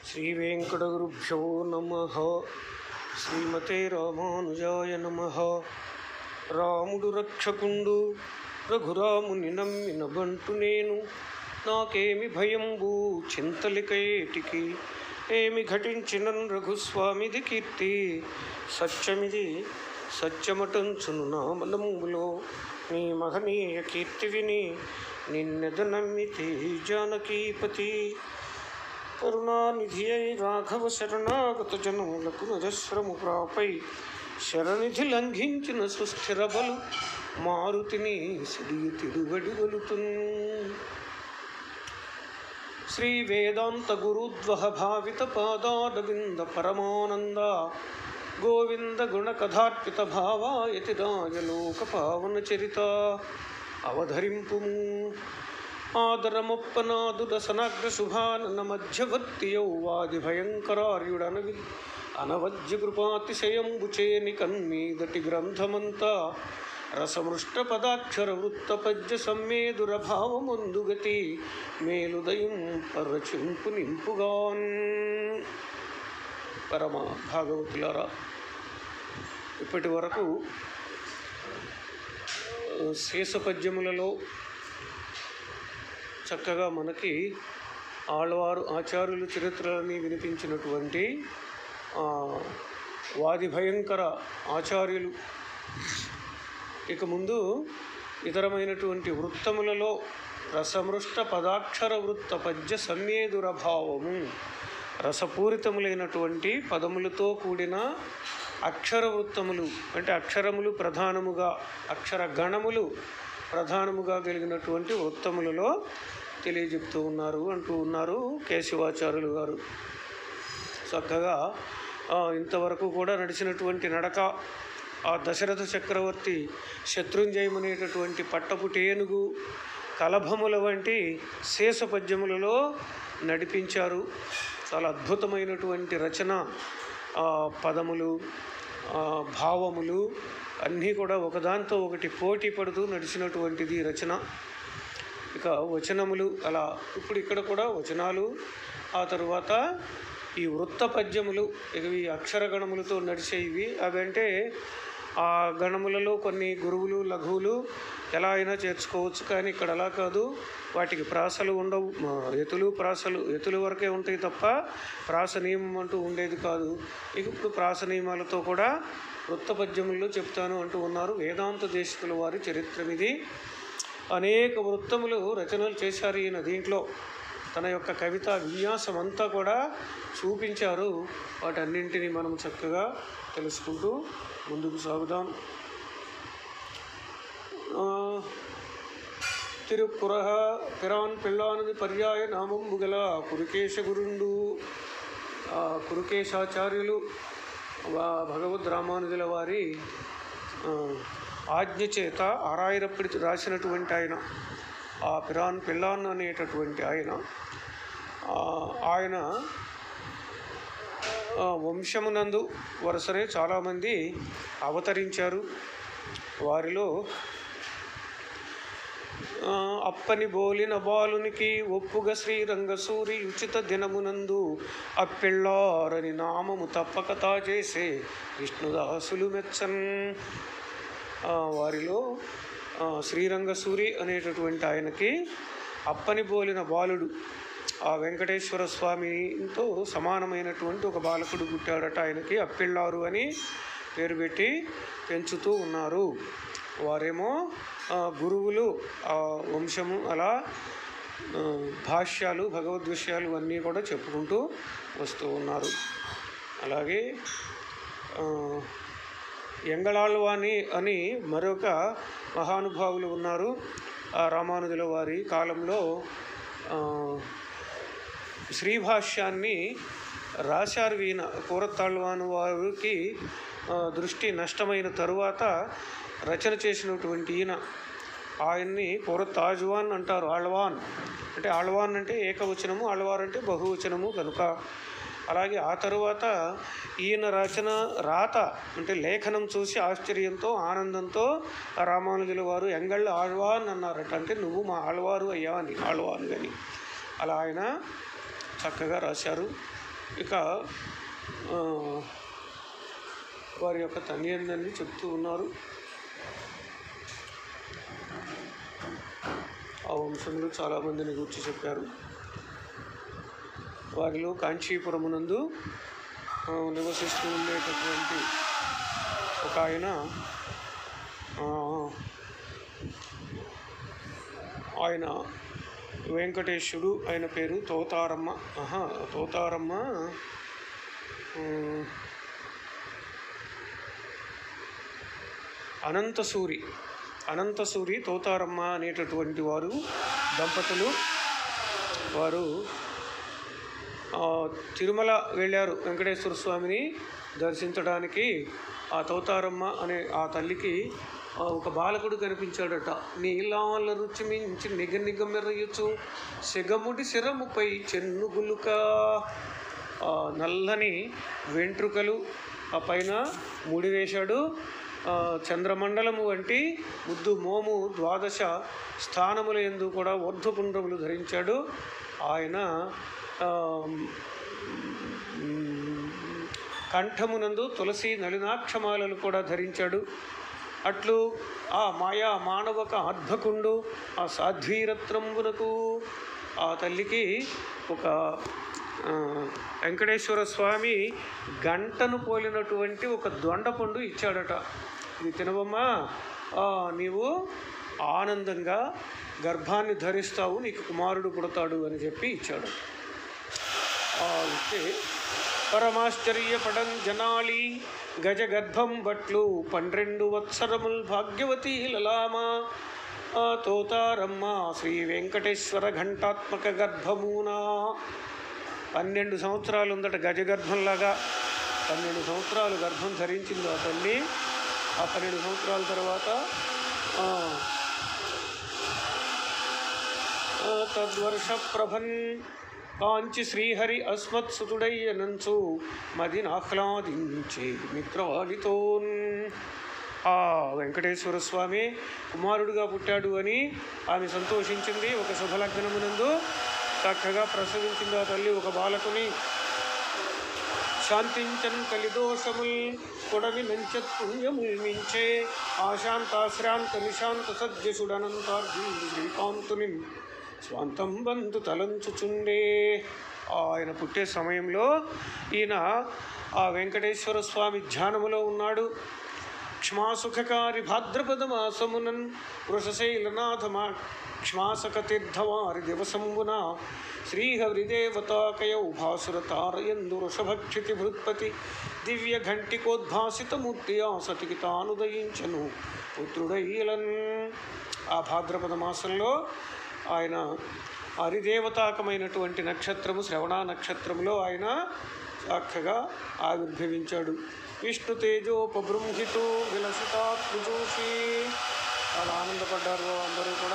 శ్రీవేంకటగురుభ్యో నమ శ్రీమతే రామానుజాయ నమ రాముడు రక్షకుండు రఘురాముని నమ్మిన బంటు నేను నాకేమి భయంబు చింతలికయేటికి ఏమి ఘటించినన్ రఘుస్వామిది కీర్తి సత్యమిది సత్యమటంచును నా మలములో నీ మహనీయ కీర్తి విని నిన్నెద నమ్మితే జానకీపతి కరుణానిధి అయి రాఘవ శరణాగత జనములకు నజస్రము ప్రాపై శరణిధి లంఘించిన సుస్థిర బలు మారుతిని సిడియు తిరుగడి గలుతున్ శ్రీ వేదాంత గురుద్వహ భావిత పాదారవింద పరమానంద గోవింద గుణ కథార్పిత భావాయతి రాజలోక పావన చరిత అవధరింపుము ఆదరమొప్పనాదుడ సనగ్ర శుభానన మధ్యవర్తి యౌవాది భయంకరార్యుడనవి అనవజ్య కృపాతిశయంబు చేని కన్మీదటి గ్రంథమంతా రసమృష్ట పదాక్షర వృత్త పద్య సమ్మేదుర భావముందుగతి మేలుదయం పరచింపు నింపుగాన్ పరమ భాగవతులారా ఇప్పటి వరకు ఆ, శేష పద్యములలో చక్కగా మనకి ఆళ్వారు ఆచార్యులు చరిత్రలని వినిపించినటువంటి ఆ, వాది భయంకర ఆచార్యులు ఇక ముందు ఇతరమైనటువంటి వృత్తములలో రసమృష్ట పదాక్షర వృత్త పద్య సమ్యేదుర భావము రసపూరితములైనటువంటి పదములతో కూడిన అక్షర వృత్తములు అంటే అక్షరములు ప్రధానముగా అక్షర గణములు ప్రధానముగా కలిగినటువంటి వృత్తములలో తెలియజెప్తూ ఉన్నారు అంటూ ఉన్నారు కేశవాచార్యులు గారు చక్కగా ఆ, ఇంతవరకు కూడా నడిచినటువంటి నడక ఆ దశరథ చక్రవర్తి శత్రుంజయమనేటటువంటి పట్టపుటి ఏనుగు కలభముల వంటి శేష పద్యములలో నడిపించారు చాలా అద్భుతమైనటువంటి రచన ఆ, పదములు ఆ, భావములు అన్నీ కూడా ఒకదాంతో ఒకటి పోటీ పడుతూ నడిచినటువంటిది ఈ రచన ఇక వచనములు అలా ఇప్పుడు ఇక్కడ కూడా వచనాలు ఆ తరువాత ఈ వృత్త పద్యములు ఇక ఈ అక్షర గణములతో నడిచేవి అవంటే ఆ గణములలో కొన్ని గురువులు లఘువులు ఎలా అయినా చేర్చుకోవచ్చు కానీ ఇక్కడ అలా కాదు వాటికి ప్రాసలు ఉండవు మా ఎతులు ప్రాసలు ఎతులు వరకే ఉంటాయి తప్ప ప్రాస నియమం అంటూ ఉండేది కాదు ఇక ఇప్పుడు ప్రాస నియమాలతో కూడా వృత్త పద్యముల్లో చెప్తాను అంటూ ఉన్నారు వేదాంత దేశకుల వారి చరిత్రమిది అనేక వృత్తములు రచనలు చేశారు ఈయన దీంట్లో తన యొక్క కవిత విన్యాసం అంతా కూడా చూపించారు వాటన్నింటినీ మనం చక్కగా తెలుసుకుంటూ ముందుకు సాగుదాం ఆ, తిరుక్కురహ పిరాన్ పిల్లానది పర్యాయ నామంబు గల కురుకేశ గురుండు ఆ, కురుకేశాచార్యులు వా- భగవద్ రామానుజుల వారి ఆ, ఆజ్ఞ చేత ఆరాయిరప్పటి రాసినటువంటి ఆయన ఆ పిరాన్ పిల్లాన్ అనేటటువంటి ఆయన ఆ, ఆయన ఆ, వంశమునందు వరుసనే చాలామంది అవతరించారు వారిలో ఆ, అప్పని బోలిన బాలునికి ఒప్పుగా శ్రీరంగసూరి ఉచిత దినమునందు అప్పిళ్ళారని నామము తప్పక తా చేసే విష్ణుదాసులు మెచ్చన్ ఆ, వారిలో ఆ, శ్రీరంగసూరి అనేటటువంటి ఆయనకి అప్పని బోలిన బాలుడు ఆ వెంకటేశ్వర స్వామితో సమానమైనటువంటి ఒక బాలకుడు పుట్టాడట ఆయనకి అప్పిళ్ళారు అని పేరు పెట్టి పెంచుతూ ఉన్నారు వారేమో ఆ, గురువులు ఆ వంశము అలా ఆ, భాష్యాలు భగవద్ విషయాలు అన్నీ కూడా చెప్పుకుంటూ వస్తూ ఉన్నారు అలాగే ఆ, ఎంగళాళ్వాని అని మరొక మహానుభావులు ఉన్నారు ఆ రామానుజుల వారి కాలంలో ఆ, శ్రీభాష్యాన్ని రాశారు ఈయన కూరతాళ్వాను వారికి ఆ, దృష్టి నష్టమైన తరువాత రచన చేసినటువంటి ఈయన ఆయన్ని కూరతాజ్వాన్ అంటారు ఆళ్వాన్ అంటే ఆళ్వాన్ అంటే ఏకవచనము ఆళ్వార్ అంటే బహువచనము కనుక అలాగే ఆ తరువాత ఈయన రచన రాత అంటే లేఖనం చూసి ఆశ్చర్యంతో ఆనందంతో ఆ రామానుజుల వారు ఎంగళ్ళ ఆళ్వాన్ అన్నారట అంటే నువ్వు మా ఆళ్వారు అయ్యా అని ఆళ్వాన్ అని అలా ఆయన చక్కగా రాశారు ఇక ఆ, వారి యొక్క తన్యందని చెప్తూ ఉన్నారు ఆ వంశంలో చాలామందిని గురించి చెప్పారు వారిలో కాంచీపురమునందు ఆ, నివసిస్తూ ఉండేటటువంటి ఒక ఆయన ఆ, ఆయన వెంకటేశుడు ఆయన పేరు తోతారమ్మ ఆహా తోతారమ్మ ఉమ్, అనంతసూరి అనంతసూరి తోతారమ్మ అనేటటువంటి వారు దంపతులు వారు ఆ, తిరుమల వెళ్ళారు వెంకటేశ్వర స్వామిని దర్శించడానికి ఆ తోతారమ్మ అనే ఆ తల్లికి ఆ, ఒక బాలకుడు కనిపించాడట నీలాల రుచి మించి నిగ నిగ మెరయచ్చు సెగముడి శిరముపై చెన్నుగులుక ఆ, నల్లని వెంట్రుకలు ఆ పైన ముడి వేశాడు ఆ, చంద్రమండలము వంటి ముద్దు మోము ద్వాదశ స్థానముల ఎందు కూడా ఊర్ధ్వపుండ్రములు ధరించాడు ఆయన ఆ, మ్, కంఠమునందు తులసి నలినాక్షమాలలు కూడా ధరించాడు అట్లు ఆ మాయా మానవక అర్ధకుండు ఆ సాధ్వీరత్నంబునకు ఆ తల్లికి ఒక ఆ, వెంకటేశ్వర స్వామి గంటను పోలినటువంటి ఒక దొండపండు ఇచ్చాడట ఇది తినవమ్మా ఆ, నీవు ఆనందంగా గర్భాన్ని ధరిస్తావు నీకు కుమారుడు పుడతాడు అని చెప్పి ఇచ్చాడు ఆ ఇస్తే పరమాశ్చర్యపడం జనాళి గజగర్భం బట్లు పన్నెండు వత్సరముల్ భాగ్యవతి లలామ ఆ తోతారమ్మ శ్రీ వెంకటేశ్వర ఘంటాత్మక గర్భమునా పన్నెండు సంవత్సరాలు ఉందట గజగర్భంలాగా పన్నెండు సంవత్సరాలు గర్భం ధరించింది ఆ తల్లి ఆ పన్నెండు సంవత్సరాల తర్వాత ఆ, ఆ, తద్వర్ష ప్రభన్ కాంచి శ్రీహరి అస్మత్సుతుడయ్యనంచు మదినాహ్లాదించే మిత్రవాళితోన్ ఆ వెంకటేశ్వర స్వామి కుమారుడుగా పుట్టాడు అని ఆమె సంతోషించింది ఒక శుభలగ్నమునందు చక్కగా ప్రసవించింది ఆ తల్లి ఒక బాలకుని శాంతించన్ కలిదోషముల్ కొడవి నంచత్ పుణ్యముల్ మించే ఆశాంతాశ్రాంత నిశాంత సద్యసుడనంతార్జున్ శ్రీకాంతుని స్వాంతం బంధు తలంచుచుండే ఆయన పుట్టే సమయంలో ఈయన ఆ వెంకటేశ్వర స్వామి ధ్యానములో ఉన్నాడు క్ష్మాసుఖకారి భాద్రపద మాసమునన్ వృషశైలనాథమా క్ష్మాసక తీర్థవారి దివసంబున శ్రీహరిదేవతాకయౌ భాసుర తారయందు వృషభక్షితి భృత్పతి దివ్య ఘంటికోద్భాసితమూర్తి ఆ సతికి తానుదయించను పుత్రుడయ్యలన్ ఆ భాద్రపద మాసంలో ఆయన హరిదేవతాకమైనటువంటి నక్షత్రము శ్రవణ నక్షత్రములో ఆయన చక్కగా ఆవిర్భవించాడు విష్ణు తేజోపబృంహితు విలసితాత్మజూషి చాలా ఆనందపడ్డారు అందరూ కూడా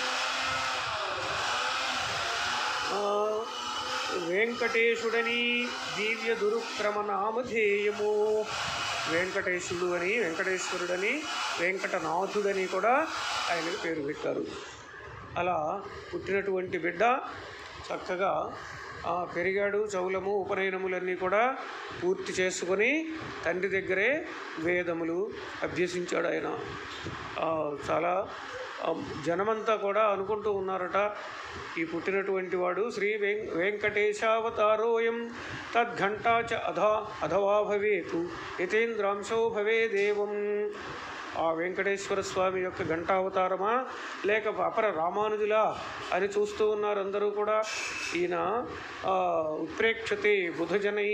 ఆ, వెంకటేశుడని దివ్య దురుక్రమ నామధేయము వెంకటేశుడు అని వెంకటేశ్వరుడని వెంకటనాథుడని కూడా ఆయనకు పేరు పెట్టారు అలా పుట్టినటువంటి బిడ్డ చక్కగా ఆ, పెరిగాడు చౌలము ఉపనయనములన్నీ కూడా పూర్తి చేసుకొని తండ్రి దగ్గరే వేదములు అభ్యసించాడు ఆయన ఆ, చాలా ఆ, జనమంతా కూడా అనుకుంటూ ఉన్నారట ఈ పుట్టినటువంటి వాడు శ్రీ వెం వెంకటేశావతారోయం తద్ఘంటా చ అధా అధవా భవేతు యతేంద్రాంశో భవేదేవం ఆ వెంకటేశ్వర స్వామి యొక్క ఘంటావతారమా లేక అపర రామానుజులా అని చూస్తూ ఉన్నారు అందరూ కూడా ఈయన ఆ, ఉత్ప్రేక్షతే బుధజనై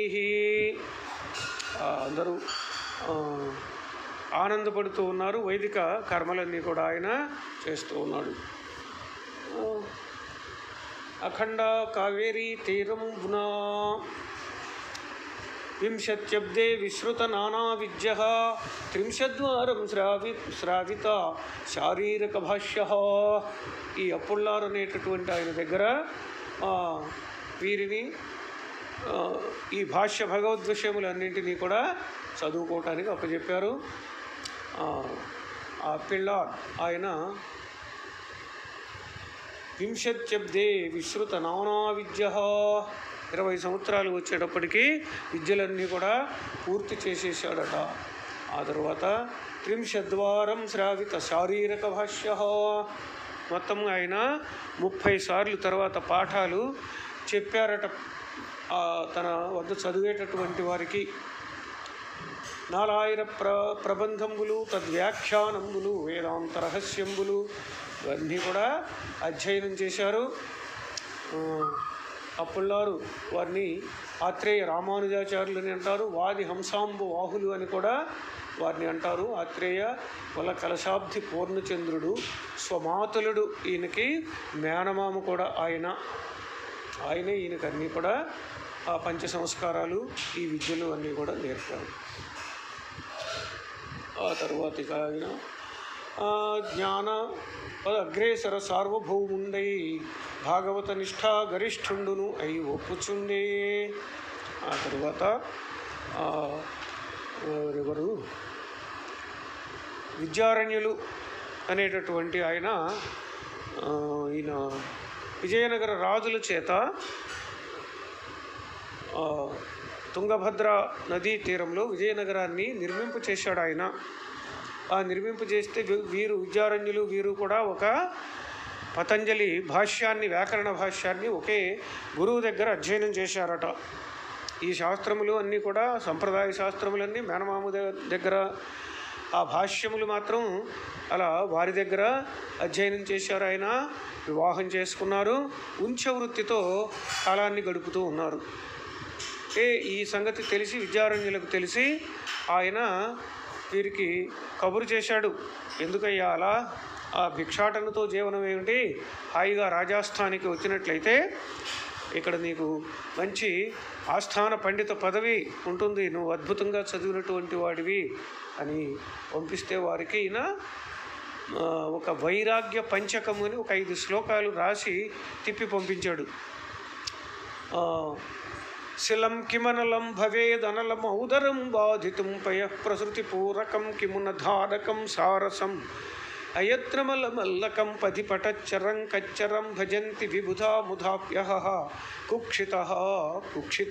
అందరూ ఆ, ఆనందపడుతూ ఉన్నారు వైదిక కర్మలన్నీ కూడా ఆయన చేస్తూ ఉన్నాడు ఆ, అఖండ కావేరీ తీరంబునా వింశత్యబ్దే విశ్రుత నానా విద్య త్రింశద్వారం శ్రావి శ్రావిత శారీరక భాష్య ఈ అప్పుల్లారు అనేటటువంటి ఆయన దగ్గర ఆ, వీరిని ఆ, ఈ భాష్య భగవద్విషయములన్నింటినీ కూడా చదువుకోవటానికి అప్పచెప్పారు ఆ, ఆ పిల్ల ఆయన వింశత్యబ్దే విశ్రుత నానా విద్య ఇరవై సంవత్సరాలు వచ్చేటప్పటికి విద్యలన్నీ కూడా పూర్తి చేసేసాడట ఆ తర్వాత త్రింశద్వారం శ్రావిత శారీరక భాష్య మొత్తం ఆయన ముప్పై సార్లు తర్వాత పాఠాలు చెప్పారట ఆ తన వద్ద చదివేటటువంటి వారికి నాలాయిర ప్ర ప్రబంధంబులు తద్వ్యాఖ్యానంబులు వేదాంత రహస్యంబులు ఇవన్నీ కూడా అధ్యయనం చేశారు ఆ, అప్పుల్లారు వారిని ఆత్రేయ రామానుజాచార్యులు అని అంటారు వాది హంసాంబు వాహులు అని కూడా వారిని అంటారు ఆత్రేయ వల కలశాబ్ది పూర్ణచంద్రుడు స్వమాతులుడు ఈయనకి మేనమామ కూడా ఆయన ఆయనే ఈయనకు అన్నీ కూడా ఆ పంచ సంస్కారాలు ఈ విద్యలు అన్నీ కూడా నేర్పారు ఆ తర్వాత ఇక ఆయన ఆ, జ్ఞాన అగ్రేసర సార్వభౌముండై భాగవత నిష్ఠా గరిష్ఠుండును అయి ఒప్పుచుండే ఆ తరువాత ఆ, ఎవరు విద్యారణ్యులు అనేటటువంటి ఆయన ఆ, ఈయన విజయనగర రాజుల చేత ఆ, తుంగభద్ర నదీ తీరంలో విజయనగరాన్ని నిర్మింపు చేశాడు ఆయన ఆ నిర్మింపు చేస్తే వీ- వీరు విద్యారణ్యులు వీరు కూడా ఒక పతంజలి భాష్యాన్ని వ్యాకరణ భాష్యాన్ని ఒకే గురువు దగ్గర అధ్యయనం చేశారట ఈ శాస్త్రములు అన్నీ కూడా సంప్రదాయ శాస్త్రములన్నీ మేనమామ ద- దగ్గర ఆ భాష్యములు మాత్రం అలా వారి దగ్గర అధ్యయనం చేశారు ఆయన వివాహం చేసుకున్నారు ఉంచ వృత్తితో కాలాన్ని గడుపుతూ ఉన్నారు ఏ ఈ సంగతి తెలిసి విద్యారణ్యులకు తెలిసి ఆయన వీరికి కబురు చేశాడు ఎందుకయ్యా అలా ఆ భిక్షాటనతో జీవనం ఏమిటి హాయిగా రాజాస్థానికి వచ్చినట్లయితే ఇక్కడ నీకు మంచి ఆస్థాన పండిత పదవి ఉంటుంది నువ్వు అద్భుతంగా చదివినటువంటి వాడివి అని పంపిస్తే వారికి ఈయన ఆ, ఒక వైరాగ్య పంచకము అని ఒక ఐదు శ్లోకాలు రాసి తిప్పి పంపించాడు ఆ, శిలం కిమనలం భవేదనలం ఔదరం బాధితుం పయ ప్రసృతి పూరకం కిమున ధారకం సారసం అయత్నమలమల్లకం పదిపటచ్చరం కచ్చరం భజంతి విబుధా ముధాప్య కుక్షిత కుక్షిత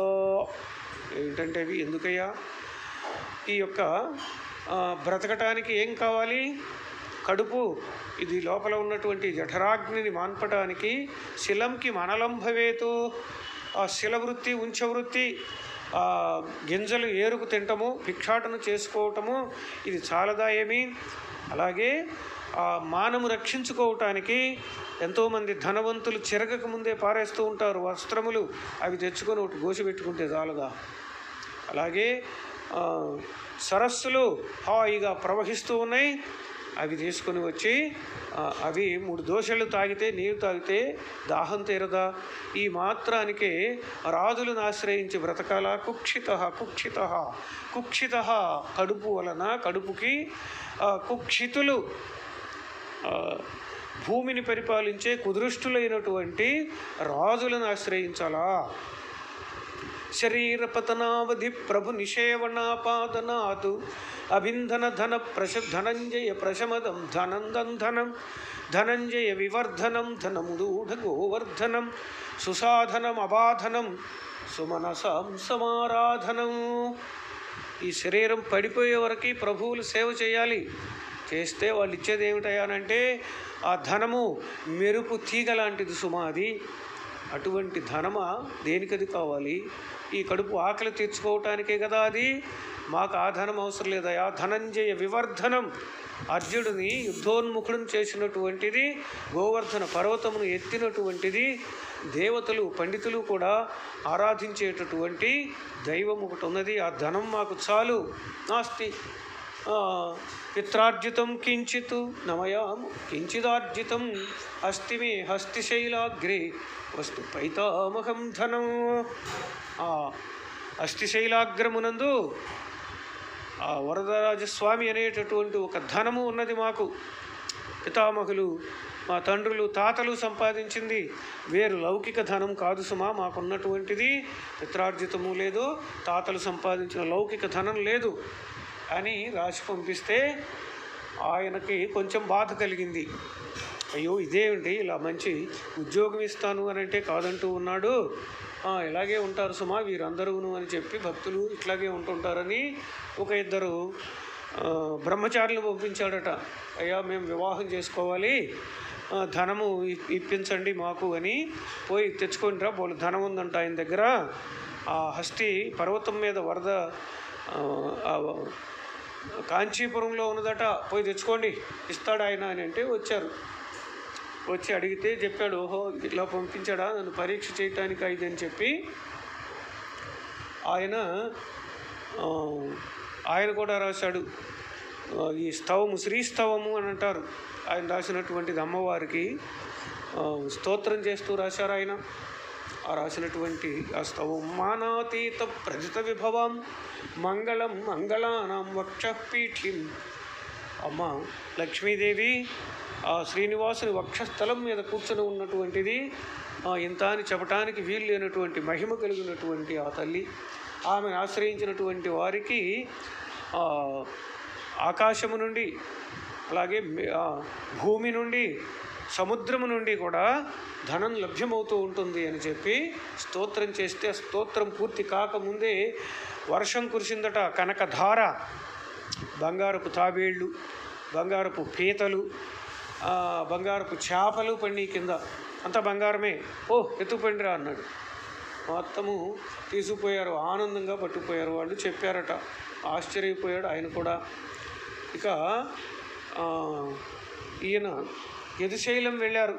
ఏంటంటే అవి ఎందుకయ్యా ఈ యొక్క ఆ, బ్రతకటానికి ఏం కావాలి కడుపు ఇది లోపల ఉన్నటువంటి జఠరాగ్నిని మాన్పటానికి శిలంకి మనలం భవేతు ఆ శిలవృత్తి ఉంచవృత్తి ఆ గింజలు ఏరుకు తింటము భిక్షాటన చేసుకోవటము ఇది చాలదా ఏమి అలాగే ఆ మానము రక్షించుకోవటానికి ఎంతోమంది ధనవంతులు చిరగక ముందే పారేస్తూ ఉంటారు వస్త్రములు అవి తెచ్చుకొని ఒకటి గోసి పెట్టుకుంటే చాలదా అలాగే ఆ, సరస్సులు హాయిగా ప్రవహిస్తూ ఉన్నాయి అవి తీసుకొని వచ్చి ఆ, అవి మూడు దోశలు తాగితే నీరు తాగితే దాహం తీరదా ఈ మాత్రానికే రాజులను ఆశ్రయించి బ్రతకాల కుక్షిత కుక్షిత కుక్షిత కడుపు వలన కడుపుకి ఆ, కుక్షితులు ఆ, భూమిని పరిపాలించే కుదృష్టులైనటువంటి రాజులను ఆశ్రయించాలా శరీరపతనావధి ప్రభు నిషేవణాపాదనాత్ అభింధన ధన ప్రశ ధనంజయ ప్రశమదం ధనందం ధనం ధనంజయ వివర్ధనం ధనముదూఢ గోవర్ధనం సుసాధనం అబాధనం సుమనసాం సమారాధనం ఈ శరీరం పడిపోయే వరకు ప్రభువులు సేవ చేయాలి చేస్తే వాళ్ళు ఇచ్చేది ఏమిటయ్యానంటే ఆ ధనము మెరుపు తీగ లాంటిది సుమాది అటువంటి ధనమా దేనికది కావాలి ఈ కడుపు ఆకలి తీర్చుకోవటానికే కదా అది మాకు ఆ ధనం అవసరం లేదయా ధనంజయ వివర్ధనం అర్జునుడిని యుద్ధోన్ముఖులను చేసినటువంటిది గోవర్ధన పర్వతమును ఎత్తినటువంటిది దేవతలు పండితులు కూడా ఆరాధించేటటువంటి దైవం ఒకటి ఉన్నది ఆ ధనం మాకు చాలు నాస్తి ఆ, పిత్రార్జితం కించిత్ నమయాం కించిదార్జితం అస్తి మే హస్తిశైలాగ్రే వస్తు పైతామహం ధనం ఆ అస్థిశైలాగ్రమునందు ఆ వరదరాజస్వామి అనేటటువంటి ఒక ధనము ఉన్నది మాకు పితామహులు మా తండ్రులు తాతలు సంపాదించింది వేరు లౌకిక ధనం కాదు సుమా మాకున్నటువంటిది పిత్రార్జితము లేదు తాతలు సంపాదించిన లౌకిక ధనం లేదు అని రాసి పంపిస్తే ఆయనకి కొంచెం బాధ కలిగింది అయ్యో ఇదేమిటి ఇలా మంచి ఉద్యోగం ఇస్తాను అని అంటే కాదంటూ ఉన్నాడు "ఆ, ఇలాగే ఉంటారు సుమా వీరందరూను అని చెప్పి భక్తులు ఇట్లాగే ఉంటుంటారని ఒక ఇద్దరు ఆ, బ్రహ్మచారులు పంపించాడట అయ్యా మేము వివాహం చేసుకోవాలి ఆ, ధనము ఇ- ఇప్పించండి మాకు అని పోయి తెచ్చుకుంటారా బోలు ధనం ఉందంట ఆయన దగ్గర ఆ హస్తి పర్వతం మీద వరద ఆ, ఆ, కాంచీపురంలో ఉన్నదట పోయి తెచ్చుకోండి ఇస్తాడు ఆయన అని అంటే వచ్చారు వచ్చి అడిగితే చెప్పాడు ఓహో ఇట్లా పంపించాడా నన్ను పరీక్ష చేయటానికి ఇది అని చెప్పి ఆయన ఆ, ఆయన కూడా రాశాడు ఆ, ఈ స్తవము శ్రీస్తవము అని అంటారు ఆయన రాసినటువంటిది అమ్మవారికి ఆ, స్తోత్రం చేస్తూ రాశారు ఆయన ఆ రాసినటువంటి ఆ స్తవం మానాతీత ప్రజిత విభవం మంగళం మంగళానాం వక్షపీఠిం అమ్మ లక్ష్మీదేవి ఆ శ్రీనివాసుని వక్షస్థలం మీద కూర్చొని ఉన్నటువంటిది ఆ, ఇంత అని చెప్పటానికి వీలు లేనటువంటి మహిమ కలిగినటువంటి ఆ తల్లి ఆమెను ఆశ్రయించినటువంటి వారికి ఆ, ఆకాశము నుండి అలాగే మే- ఆ, భూమి నుండి సముద్రము నుండి కూడా ధనం లభ్యమవుతూ ఉంటుంది అని చెప్పి స్తోత్రం చేస్తే ఆ స్తోత్రం పూర్తి కాకముందే వర్షం కురిసిందట కనకధార బంగారపు తాబేళ్ళు బంగారపు పీతలు ఆ, బంగారపు చేపలు పండి కింద అంతా బంగారమే ఓ ఎత్తుపండిరా అన్నాడు మొత్తము తీసుకుపోయారు ఆనందంగా పట్టుకుపోయారు వాళ్ళు చెప్పారట ఆశ్చర్యపోయాడు ఆయన కూడా ఇక ఆ, ఈయన యదుశైలం వెళ్ళారు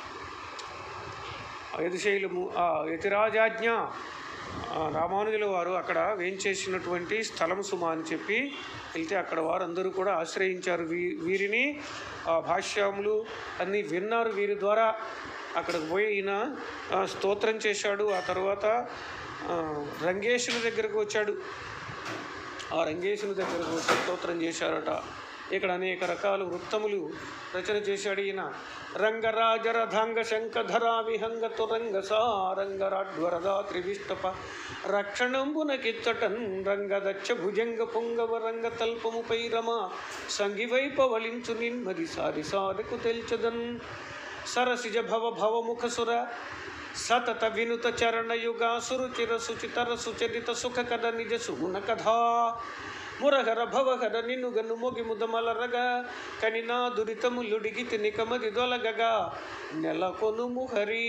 ఆ యదుశైలము ఆ యతిరాజాజ్ఞ ఆ రామానుజుల వారు అక్కడ వేంచేసినటువంటి స్థలము సుమ అని చెప్పి వెళ్తే అక్కడ వారందరూ కూడా ఆశ్రయించారు వీ వీరిని ఆ భాష్యములు అన్నీ విన్నారు వీరి ద్వారా అక్కడికి పోయి ఈయన ఆ, స్తోత్రం చేశాడు ఆ తర్వాత ఆ, రంగేశుని దగ్గరకు వచ్చాడు ఆ రంగేశుని దగ్గరకు వచ్చి స్తోత్రం చేశారట ఇక్కడ అనేక రకాల వృత్తములు రచన చేశాడు ఈయన రంగరాజరథాంగ శంఖధరా విహంగ తురంగ సారంగరాడ్వరదా త్రివిష్టప రక్షణంబున కిచ్చటన్ రంగదచ్చ భుజంగ పొంగవ రంగ తల్పముపై రమ సంగివైపవళించు నిన్మది సారి సారకు తెల్చదన్ సరసిజ భవ భవముఖసుర సతత వినుత చరణయుగా సురుచిర సుచితర సుచరిత సుఖ కథ నిజ సుగుణ కథా మురహర భవహర నిన్ను గను మొగి ముదమలరగ కనినా దురితములుడిగి తినికమది దొలగగా నెలకొనుము హరి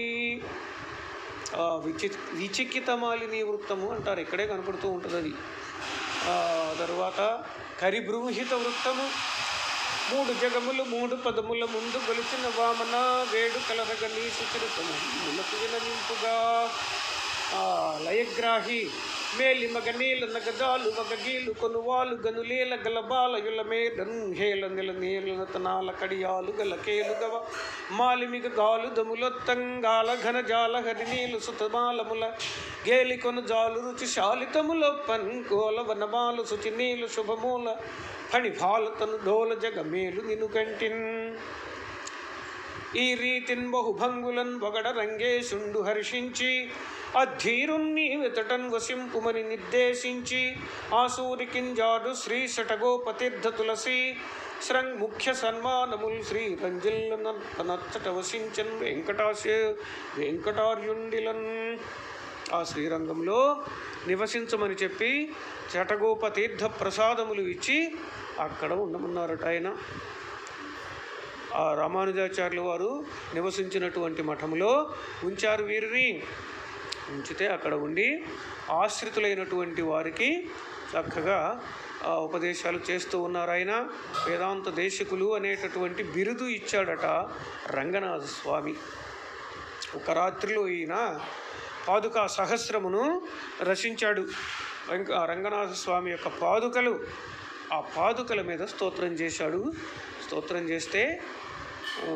ఆ, విచి విచికితమాలిని వృత్తము అంటారు ఇక్కడే కనపడుతూ ఉంటుంది అది ఆ తర్వాత కరిబృంహిత వృత్తము మూడు జగములు మూడు పదముల ముందు గొలిచిన వామన వేడు కలరగ నీ సుచరితము ములకు విననింపుగా ఆ లయగ్రాహి మేలి మగ నీల నగదాలు మగ గీలు కొనువాలు గనులేల గల బాలయుల మేడన్ హేల నిల నీల నతనాల కడియాలు గల కేలు గవ మాలిమిగ గాలు దములొత్తంగాల ఘన జాల హరి నీలు సుతమాలముల గేలి కొను జాలు రుచి శాలితముల పన్కోల వనమాలు శుచి నీలు శుభమూల ఫణి భాలతను డోల జగమేలు నిను కంటిన్ ఈ రీతిన్ బహుభంగులన్ పొగడ రంగేశుండు హర్షించి అధీరుణ్ణి వెతటన్ వసింపుమని నిర్దేశించి ఆసూరికింజాడు శ్రీ శటగోపతీర్థ తులసి శ్రంగ్ ముఖ్య సన్మానముల్ శ్రీ రంజిల్లనచ్చట వసించన్ వెంకటాశ వెంకటార్యుండిలన్ ఆ శ్రీరంగంలో నివసించమని చెప్పి చటగోప తీర్థ ప్రసాదములు ఇచ్చి అక్కడ ఉండమన్నారట ఆయన ఆ రామానుజాచార్యుల వారు నివసించినటువంటి మఠంలో ఉంచారు వీరిని ఉంచితే అక్కడ ఉండి ఆశ్రితులైనటువంటి వారికి చక్కగా ఆ, ఉపదేశాలు చేస్తూ ఉన్నారు ఆయన వేదాంత దేశకులు అనేటటువంటి బిరుదు ఇచ్చాడట రంగనాథ స్వామి ఒక రాత్రిలో ఈయన పాదుకా సహస్రమును రచించాడు వెంక రంగనాథ స్వామి యొక్క పాదుకలు ఆ పాదుకల మీద స్తోత్రం చేశాడు స్తోత్రం చేస్తే ఆ,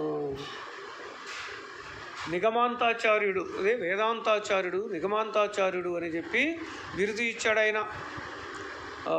నిగమాంతాచార్యుడు అదే వేదాంతాచార్యుడు నిగమాంతాచార్యుడు అని చెప్పి బిరుదు ఇచ్చాడు ఆయన ఆ,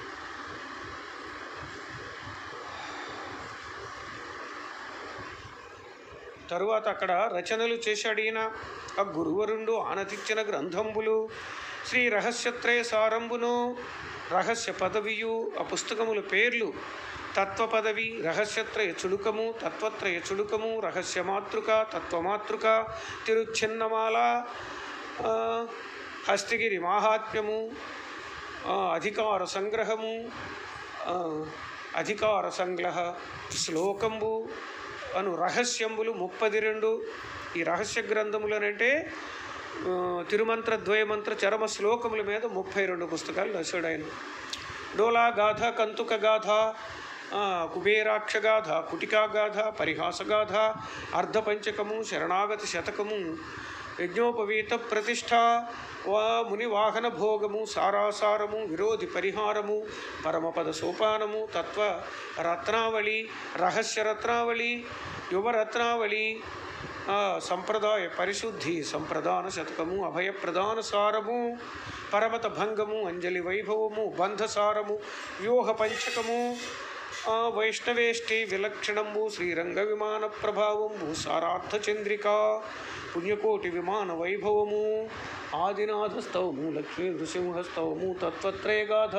తరువాత అక్కడ రచనలు చేశాడు ఈయన ఆ గురువరుండు ఆనతిచ్చిన గ్రంథంబులు శ్రీ రహస్యత్రయ సారంబును రహస్య పదవియు ఆ పుస్తకముల పేర్లు తత్వ పదవి రహస్యత్రయ చుడుకము తత్వత్రయ చుడుకము రహస్య మాతృక తత్వమాతృక తిరుచిన్నమాల ఆ, హస్తిగిరి మాహాత్మ్యము ఆ, అధికార సంగ్రహము ఆ, అధికార సంగ్రహ శ్లోకంబు అను రహస్యంబులు ముప్పది రెండు ఈ రహస్య గ్రంథములనంటే ఆ, తిరుమంత్ర ద్వయమంత్ర చరమ శ్లోకముల మీద ముప్పై రెండు పుస్తకాలు రాశాడు ఆయన డోలా గాథ కంతుక గాథ ఆ, కుబేరాక్ష గాథ కుటికా గాథ పరిహాస గాథ అర్ధపంచకము శరణాగతి శతకము యజ్ఞోపవీత ప్రతిష్ట వా ముని వాహన భోగము సారాసారము విరోధి పరిహారము పరమపద సోపానము తత్వ రత్నావళి రహస్య రత్నావళి యువరత్నావళి ఆ, సంప్రదాయ పరిశుద్ధి సంప్రదాన శతకము అభయ ప్రధాన సారము పరమత భంగము అంజలి వైభవము బంధసారము వ్యూహ పంచకము ఆ, వైష్ణవేష్టి విలక్షణంబు శ్రీరంగ విమాన ప్రభావంబు సారార్థ చంద్రిక పుణ్యకోటి విమాన వైభవము ఆదినాథ స్తవము లక్ష్మీ నృసింహ స్తవము తత్వత్రయగాథ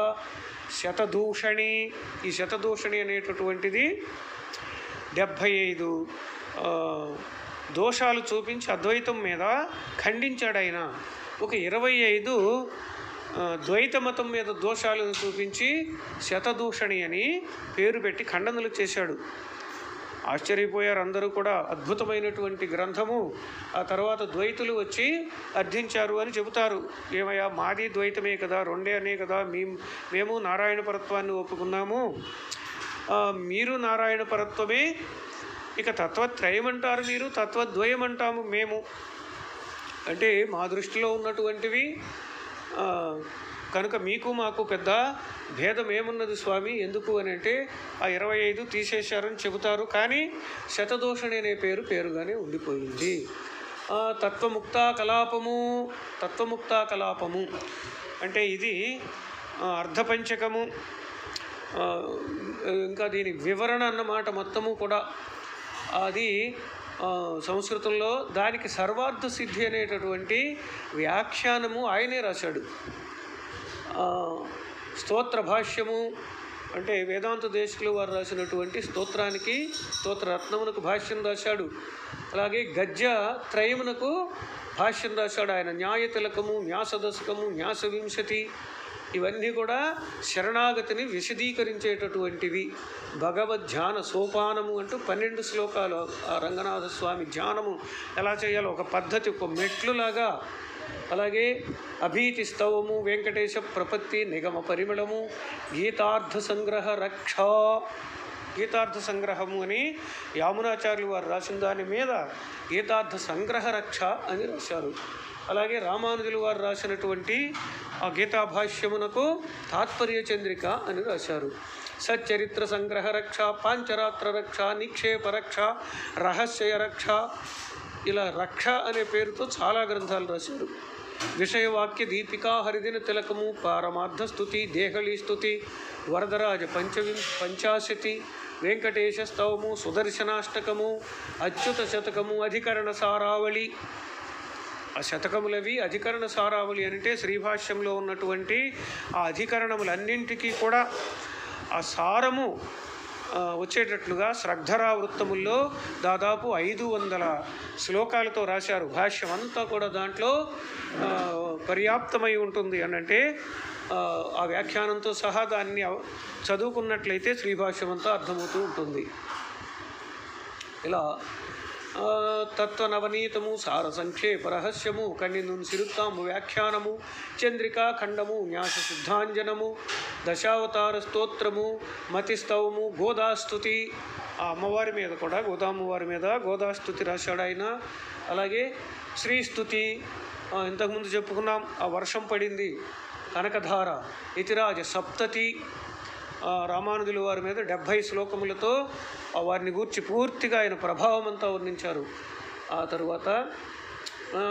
శతదూషణి ఈ శతదూషణి అనేటటువంటిది డెబ్భై ఐదు ఆ, దోషాలు చూపించి అద్వైతం మీద ఖండించాడు ఆయన ఒక ఇరవై ఐదు ఆ, ద్వైత మతం మీద దోషాలను చూపించి శతదూషణి అని పేరు పెట్టి ఖండనలు చేశాడు ఆశ్చర్యపోయారు అందరూ కూడా అద్భుతమైనటువంటి గ్రంథము ఆ తర్వాత ద్వైతులు వచ్చి అర్థించారు అని చెబుతారు ఏమయ్యా మాది ద్వైతమే కదా రెండే అనే కదా మేము మేము నారాయణ పరత్వాన్ని ఒప్పుకున్నాము ఆ, మీరు నారాయణ పరత్వమే ఇక తత్వత్రయం అంటారు మీరు తత్వద్వయం అంటాము మేము అంటే మా దృష్టిలో ఉన్నటువంటివి ఆ, కనుక మీకు మాకు పెద్ద భేదం ఏమున్నది స్వామి ఎందుకు అని అంటే ఆ ఇరవై ఐదు తీసేశారని చెబుతారు కానీ శతదోషణి అనే పేరు పేరుగానే ఉండిపోయింది ఆ, తత్వముక్తా కలాపము తత్వముక్తా కలాపము అంటే ఇది ఆ, అర్ధపంచకము ఆ, ఇంకా దీని వివరణ అన్నమాట మొత్తము కూడా అది ఆ, సంస్కృతంలో దానికి సర్వార్థ సిద్ధి అనేటటువంటి వ్యాఖ్యానము ఆయనే రాశాడు ఆ, స్తోత్ర భాష్యము అంటే వేదాంత దేశకులు వారు రాసినటువంటి స్తోత్రానికి స్తోత్ర రత్నమునకు భాష్యం రాశాడు అలాగే గద్య త్రయమునకు భాష్యం రాశాడు ఆయన న్యాయ తిలకము న్యాస దశకము న్యాస వింశతి ఇవన్నీ కూడా శరణాగతిని విశదీకరించేటటువంటివి భగవద్ ధ్యాన సోపానము అంటూ పన్నెండు శ్లోకాలు ఆ రంగనాథ స్వామి ధ్యానము ఎలా చేయాలో ఒక పద్ధతి ఒక మెట్లులాగా అలాగే అభీతి స్తవము వెంకటేశ ప్రపత్తి నిగమ పరిమళము గీతార్థ సంగ్రహ రక్ష గీతార్థ సంగ్రహము అని యామునాచార్యులు వారు రాసిన దాని మీద గీతార్థ సంగ్రహ రక్ష అని రాశారు అలాగే రామానుజులు వారు రాసినటువంటి ఆ గీతా భాష్యమునకు తాత్పర్య చంద్రిక అని రాశారు సచ్చరిత్ర సంగ్రహ రక్ష పాంచరాత్ర రక్ష నిక్షేప రక్ష రహస్య రక్ష ఇలా రక్ష అనే పేరుతో చాలా గ్రంథాలు రాశారు విషయవాక్య దీపికా హరిదిన తిలకము పారమార్థ స్థుతి దేహళీ స్థుతి వరదరాజ పంచవిం పంచాశతి వెంకటేశ స్తవము సుదర్శనాష్టకము అచ్యుత శతకము అధికరణ సారావళి ఆ శతకములవి అధికరణ సారావళి అంటే శ్రీభాష్యంలో ఉన్నటువంటి ఆ అధికరణములన్నింటికీ కూడా ఆ సారము ఆ, వచ్చేటట్లుగా శ్రద్ధరా వృత్తముల్లో దాదాపు ఐదు వందల శ్లోకాలతో రాశారు భాష్యం అంతా కూడా దాంట్లో ఆ, పర్యాప్తమై ఉంటుంది అని అంటే ఆ, ఆ వ్యాఖ్యానంతో సహా దాన్ని అవ- చదువుకున్నట్లయితే శ్రీభాష్యం అంతా అర్థమవుతూ ఉంటుంది ఇలా ఆ, తత్వ నవనీతము సార సంక్షేప రహస్యము కన్నిను సిరుత్తాము వ్యాఖ్యానము చంద్రికా ఖండము న్యాస సిద్ధాంజనము దశావతార స్తోత్రము మతిస్తవము గోదాస్తుతి ఆ అమ్మవారి మీద కూడా గోదామ్మవారి మీద గోదాస్తుతి రాశాడు ఆయన అలాగే శ్రీస్తుతి ఆ, ఇంతకుముందు చెప్పుకున్నాం ఆ వర్షం పడింది కనకధార ఇతిరాజ సప్తతి ఆ రామానుజుల వారి మీద డెబ్భై శ్లోకములతో ఆ వారిని గూర్చి పూర్తిగా ఆయన ప్రభావం అంతా వర్ణించారు ఆ తరువాత ఆ,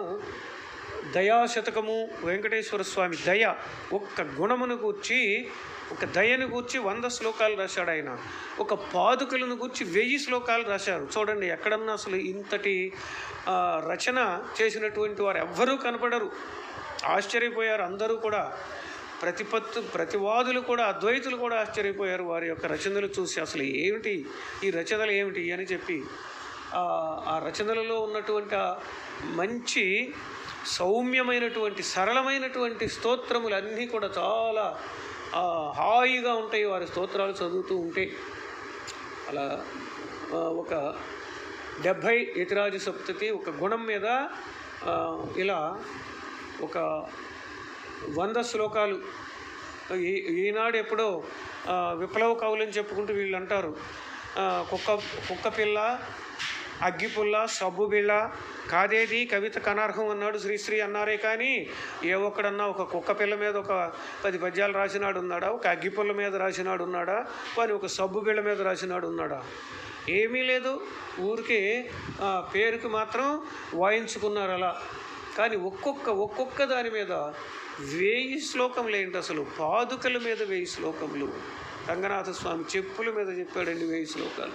దయాశతకము వెంకటేశ్వర స్వామి దయ ఒక్క గుణమును గూర్చి ఒక దయను గూర్చి వంద శ్లోకాలు రాశాడు ఆయన ఒక పాదుకలను గూర్చి వెయ్యి శ్లోకాలు రాశారు చూడండి ఎక్కడన్నా అసలు ఇంతటి ఆ, రచన చేసినటువంటి వారు ఎవ్వరూ కనపడరు ఆశ్చర్యపోయారు అందరూ కూడా ప్రతిపత్తు ప్రతివాదులు కూడా అద్వైతులు కూడా ఆశ్చర్యపోయారు వారి యొక్క రచనలు చూసి అసలు ఏమిటి ఈ రచనలు ఏమిటి అని చెప్పి ఆ ఆ రచనలలో ఉన్నటువంటి ఆ మంచి సౌమ్యమైనటువంటి సరళమైనటువంటి స్తోత్రములు అన్నీ కూడా చాలా ఆ, హాయిగా ఉంటాయి వారి స్తోత్రాలు చదువుతూ ఉంటే అలా ఆ, ఒక డెబ్భై యతిరాజ సప్తతి ఒక గుణం మీద ఆ, ఇలా ఒక వంద శ్లోకాలు ఈ ఈనాడు ఎప్పుడో ఆ, విప్లవ కవులని చెప్పుకుంటూ వీళ్ళు అంటారు ఆ, కుక్క కుక్క పిల్ల అగ్గిపుల్ల సబ్బు బిళ్ళ కాదేది కవిత కనర్హం అన్నాడు శ్రీశ్రీ అన్నారే కానీ ఏ ఒక్కడన్నా ఒక కుక్క పిల్ల మీద ఒక పది పద్యాలు రాసినాడు ఉన్నాడా ఒక అగ్గిపుల్ల మీద రాసినాడు ఉన్నాడా కానీ ఒక సబ్బు బిళ్ళ మీద రాసినాడు ఉన్నాడా ఏమీ లేదు ఊరికే ఆ, పేరుకి మాత్రం వాయించుకున్నారు అలా కానీ ఒక్కొక్క ఒక్కొక్క దాని మీద వేయి శ్లోకములు ఏంటి అసలు పాదుకల మీద వేయి శ్లోకములు రంగనాథ స్వామి చెప్పుల మీద చెప్పాడండి వేయి శ్లోకాలు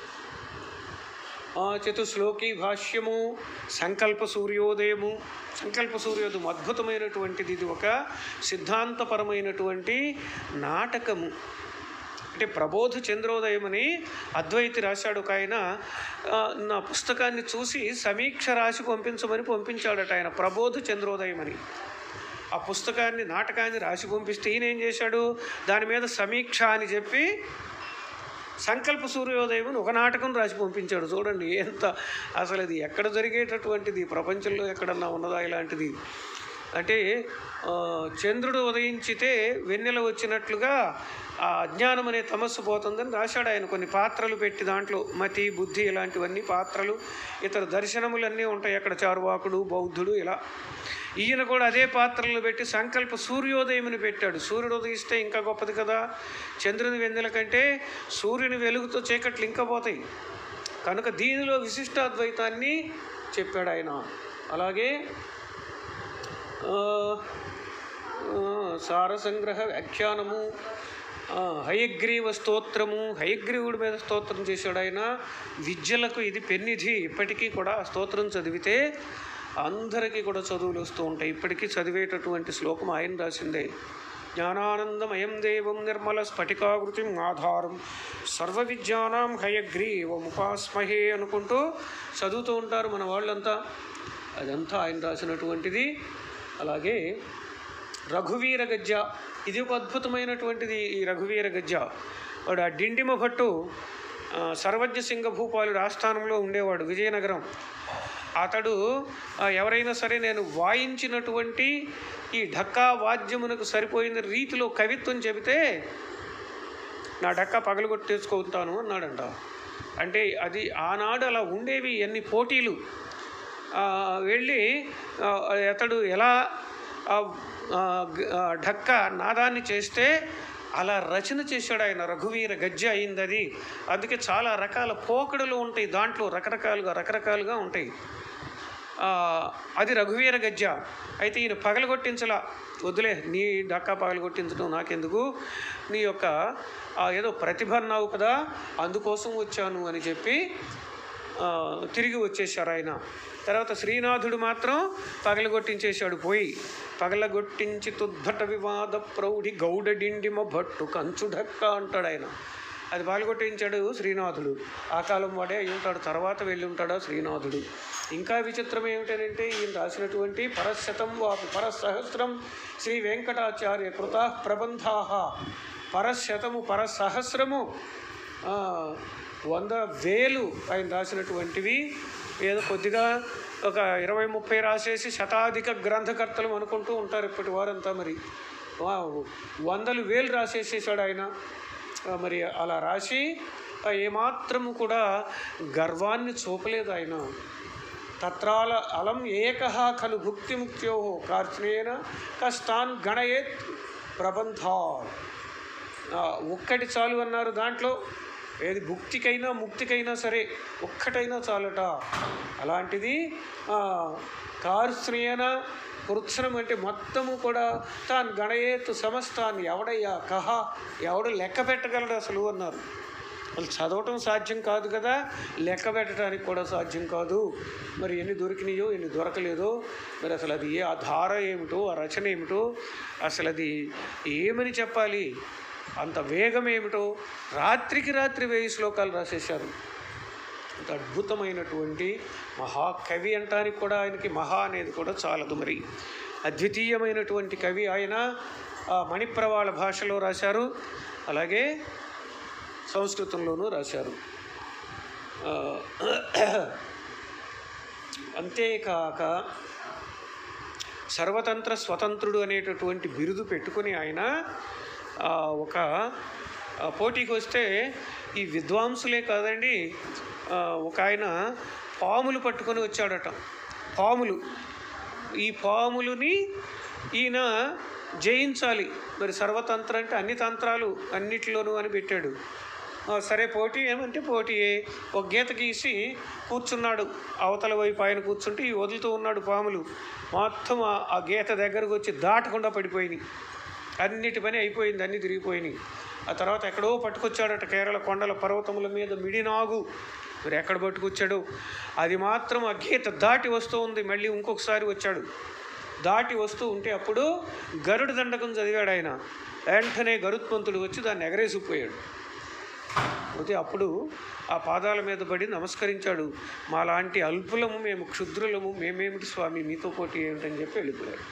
ఆ చతుశ్లోకి భాష్యము సంకల్ప సూర్యోదయము సంకల్ప సూర్యోదయం అద్భుతమైనటువంటిది ఇది ఒక సిద్ధాంతపరమైనటువంటి నాటకము అంటే ప్రబోధ చంద్రోదయం అని అద్వైతి రాశాడు ఒక ఆయన ఆ, నా పుస్తకాన్ని చూసి సమీక్ష రాసి పంపించమని పంపించాడట ఆయన ప్రబోధ చంద్రోదయం అని ఆ పుస్తకాన్ని నాటకాన్ని రాసి పంపిస్తే ఈయన ఏం చేశాడు దాని మీద సమీక్ష అని చెప్పి సంకల్ప సూర్యోదయం అని ఒక నాటకం రాసి పంపించాడు చూడండి ఎంత అసలు ఇది ఎక్కడ జరిగేటటువంటిది ప్రపంచంలో ఎక్కడన్నా ఉన్నదా ఇలాంటిది అంటే ఆ, చంద్రుడు ఉదయించితే వెన్నెల వచ్చినట్లుగా ఆ అజ్ఞానం అనే తమస్సు పోతుందని రాశాడు ఆయన కొన్ని పాత్రలు పెట్టి దాంట్లో మతి బుద్ధి ఇలాంటివన్నీ పాత్రలు ఇతర దర్శనములన్నీ ఉంటాయి అక్కడ చారువాకుడు బౌద్ధుడు ఇలా ఈయన కూడా అదే పాత్రలు పెట్టి సంకల్ప సూర్యోదయముని పెట్టాడు సూర్యుడు ఉదయిస్తే ఇంకా గొప్పది కదా చంద్రుని వెన్నెల కంటే సూర్యుని వెలుగుతో చీకట్లు ఇంకా పోతాయి కనుక దీనిలో విశిష్టాద్వైతాన్ని చెప్పాడు ఆయన అలాగే ఆ, ఆ, సారసంగ్రహ వ్యాఖ్యానము ఆ, హయగ్రీవ స్తోత్రము హయగ్రీవుడి మీద స్తోత్రం చేశాడు ఆయన విద్యలకు ఇది పెన్నిధి ఇప్పటికీ కూడా ఆ స్తోత్రం చదివితే అందరికీ కూడా చదువులు వస్తూ ఉంటాయి ఇప్పటికీ చదివేటటువంటి శ్లోకం ఆయన రాసిందే జ్ఞానానందమయం దేవం నిర్మల స్ఫటికాకృతిం ఆధారం సర్వ విద్యానాం హయగ్రీవముపాస్మహే అనుకుంటూ చదువుతూ ఉంటారు మన వాళ్ళంతా అదంతా ఆయన రాసినటువంటిది అలాగే రఘువీర గజ్జ ఇది ఒక అద్భుతమైనటువంటిది ఈ రఘువీర గజ్జ వాడు ఆ డిండిమ భట్టు ఆ, సర్వజ్ఞ సింగ భూపాలుడు ఆస్థానంలో ఉండేవాడు విజయనగరం అతడు ఆ, ఎవరైనా సరే నేను వాయించినటువంటి ఈ ఢక్కా వాద్యమునకు సరిపోయిన రీతిలో కవిత్వం చెబితే నా డక్కా పగలగొట్టేసుకుంటాను అన్నాడంట అంటే అది ఆనాడు అలా ఉండేవి ఎన్ని పోటీలు ఆ, వెళ్ళి ఆ, అతడు ఎలా ఆ, ఆ, గ- ఆ, ఢక్క నాదాన్ని చేస్తే అలా రచన చేశాడు ఆయన రఘువీర గజ్జ అయింది అది అందుకే చాలా రకాల పోకడలు ఉంటాయి దాంట్లో రకరకాలుగా రకరకాలుగా ఉంటాయి ఆ, అది రఘువీర గజ్జ అయితే ఈయన పగలగొట్టించలా వద్దులే నీ డక్కా పగలగొట్టించడం నాకెందుకు నీ యొక్క ఆ, ఏదో ప్రతిభ అన్నావు కదా అందుకోసం వచ్చాను అని చెప్పి ఆ, తిరిగి వచ్చేసారు ఆయన తర్వాత శ్రీనాథుడు మాత్రం పగలగొట్టించేశాడు పోయి పగలగొట్టించి తుద్భట వివాద ప్రౌఢి గౌడడిండిమ భట్టు కంచు ఢక్క అంటాడు ఆయన అది పగలగొట్టించాడు శ్రీనాథుడు ఆ కాలం వాడే అయి ఉంటాడు తర్వాత వెళ్ళి ఉంటాడా శ్రీనాథుడు ఇంకా విచిత్రం ఏమిటంటే ఈయన రాసినటువంటి పరశతం వాపి పరసహస్రం శ్రీ వెంకటాచార్య కృత ప్రబంధా పరశతము పరసహస్రము ఆ, వంద వేలు ఆయన రాసినటువంటివి ఏదో కొద్దిగా ఒక ఇరవై ముప్పై రాసేసి శతాధిక గ్రంథకర్తలు అనుకుంటూ ఉంటారు ఇప్పటి వారంతా మరి వా- వందలు వేలు రాసేసేసాడు ఆయన ఆ, మరి అలా రాసి ఆ, ఏమాత్రము కూడా గర్వాన్ని చూపలేదు ఆయన తత్రాల అలం ఏక ఖలు భుక్తి ముక్త్యో కార్చనేన కష్టాన్ గణయేత్ ప్రబంధా ఆ, ఒక్కటి చాలు అన్నారు దాంట్లో ఏది భుక్తికైనా ముక్తికైనా సరే ఒక్కటైనా చాలట అలాంటిది ఆ, కార్శ్రేయన కృత్సనం అంటే మొత్తము కూడా తాను గణయేతు సమస్తాన్ని ఎవడయ్యా కహ ఎవడు లెక్క పెట్టగలడు అసలు అన్నారు వాళ్ళు చదవటం సాధ్యం కాదు కదా లెక్క పెట్టడానికి కూడా సాధ్యం కాదు మరి ఎన్ని దొరికినాయో ఎన్ని దొరకలేదో మరి అసలు అది ఏ ఆ ధార ఏమిటో ఆ రచన ఏమిటో అసలు అది ఏమని చెప్పాలి అంత వేగం ఏమిటో రాత్రికి రాత్రి వెయ్యి శ్లోకాలు రాసేశారు అంత అద్భుతమైనటువంటి మహాకవి అంటానికి కూడా ఆయనకి మహా అనేది కూడా చాలదు మరి అద్వితీయమైనటువంటి కవి ఆయన ఆ మణిప్రవాళ భాషలో రాశారు అలాగే సంస్కృతంలోనూ రాశారు ఆ, అంతేకాక సర్వతంత్ర స్వతంత్రుడు అనేటటువంటి బిరుదు పెట్టుకుని ఆయన ఆ, ఒక ఆ, పోటీకి వస్తే ఈ విద్వాంసులే కాదండి ఆ, ఒక ఆయన పాములు పట్టుకొని వచ్చాడట పాములు ఈ పాములని ఈయన జయించాలి మరి సర్వతంత్ర అంటే అన్ని తంత్రాలు అన్నిటిలోనూ అని పెట్టాడు ఆ, సరే పోటీ ఏమంటే పోటీయే ఒక గీత గీసి కూర్చున్నాడు అవతల వైపు ఆయన కూర్చుంటే ఈ వదులుతూ ఉన్నాడు పాములు మొత్తం ఆ- ఆ గీత దగ్గరకు వచ్చి దాటకుండా పడిపోయినాయి అన్నిటి పని అయిపోయింది అన్నీ తిరిగిపోయినాయి ఆ తర్వాత ఎక్కడో పట్టుకొచ్చాడట కేరళ కొండల పర్వతముల మీద మిడినాగు మరి ఎక్కడ పట్టుకొచ్చాడు అది మాత్రం ఆ గీత దాటి వస్తూ ఉంది మళ్ళీ ఇంకొకసారి వచ్చాడు దాటి వస్తూ ఉంటే అప్పుడు గరుడ దండకం చదివాడు ఆయన వెంటనే గరుత్మంతుడు వచ్చి దాన్ని ఎగరేసిపోయాడు అయితే అప్పుడు ఆ పాదాల మీద పడి నమస్కరించాడు మాలాంటి అల్పులము మేము క్షుద్రులము మేమేమిటి స్వామి మీతో పోటీ ఏమిటని చెప్పి వెళ్ళిపోయాడు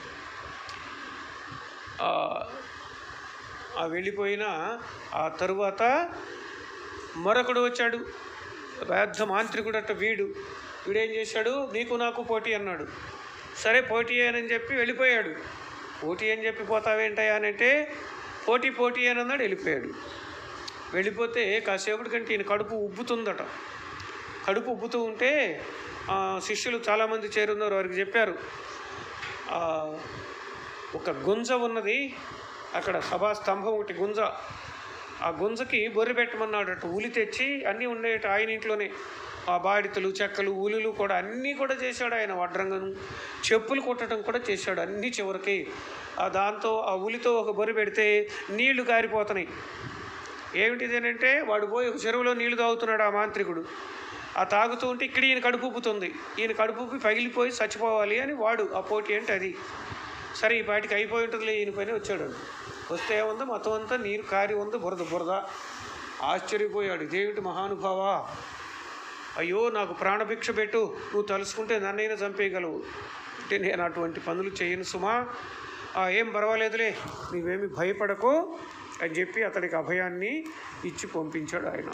ఆ, ఆ వెళ్ళిపోయిన ఆ తరువాత మరొకడు వచ్చాడు పెద్ద మాంత్రికుడట వీడు వీడేం చేశాడు నీకు నాకు పోటీ అన్నాడు సరే పోటీ అని చెప్పి వెళ్ళిపోయాడు పోటీ అని చెప్పి పోతావేంటయ్యా అని అంటే పోటీ పోటీ అని అన్నాడు వెళ్ళిపోయాడు వెళ్ళిపోతే కాసేపటి కంటే ఈయన కడుపు ఉబ్బుతుందట కడుపు ఉబ్బుతూ ఉంటే ఆ, శిష్యులు చాలామంది చేరున్నారు వారికి చెప్పారు ఆ, ఒక గుంజ ఉన్నది అక్కడ సభా స్తంభం ఒకటి గుంజ ఆ గుంజకి బొర్రి పెట్టమన్నాడట ఉలి తెచ్చి అన్నీ ఉండేట ఆయన ఇంట్లోనే ఆ బాడితలు చెక్కలు ఉలులు కూడా అన్నీ కూడా చేశాడు ఆయన వడ్రంగను చెప్పులు కుట్టడం కూడా చేశాడు అన్నీ చివరికి ఆ దాంతో ఆ ఉలితో ఒక బొర్రి పెడితే నీళ్లు కారిపోతున్నాయి ఏమిటిది అని అంటే వాడు పోయి ఒక చెరువులో నీళ్లు తాగుతున్నాడు ఆ మాంత్రికుడు ఆ తాగుతూ ఉంటే ఇక్కడ ఈయన కడుపు ఉబ్బుతుంది ఈయన కడుపు ఉబ్బి పగిలిపోయి చచ్చిపోవాలి అని వాడు ఆ పోటీ అంటే అది సరే ఈ పాటికి అయిపోయి ఉంటుందిలే ఈయన పైన వచ్చాడు వస్తే ఏముంది మొత్తం అంతా నీరు కారి ఉంది బురద బురద ఆశ్చర్యపోయాడు ఇదేమిటి మహానుభావా అయ్యో నాకు ప్రాణభిక్ష పెట్టు నువ్వు తలుసుకుంటే నన్నైనా చంపేయగలవు అంటే నేను అటువంటి పనులు చేయను సుమా "ఆ, ఏం పర్వాలేదులే నీవేమి భయపడకు అని చెప్పి అతడికి అభయాన్ని ఇచ్చి పంపించాడు ఆయన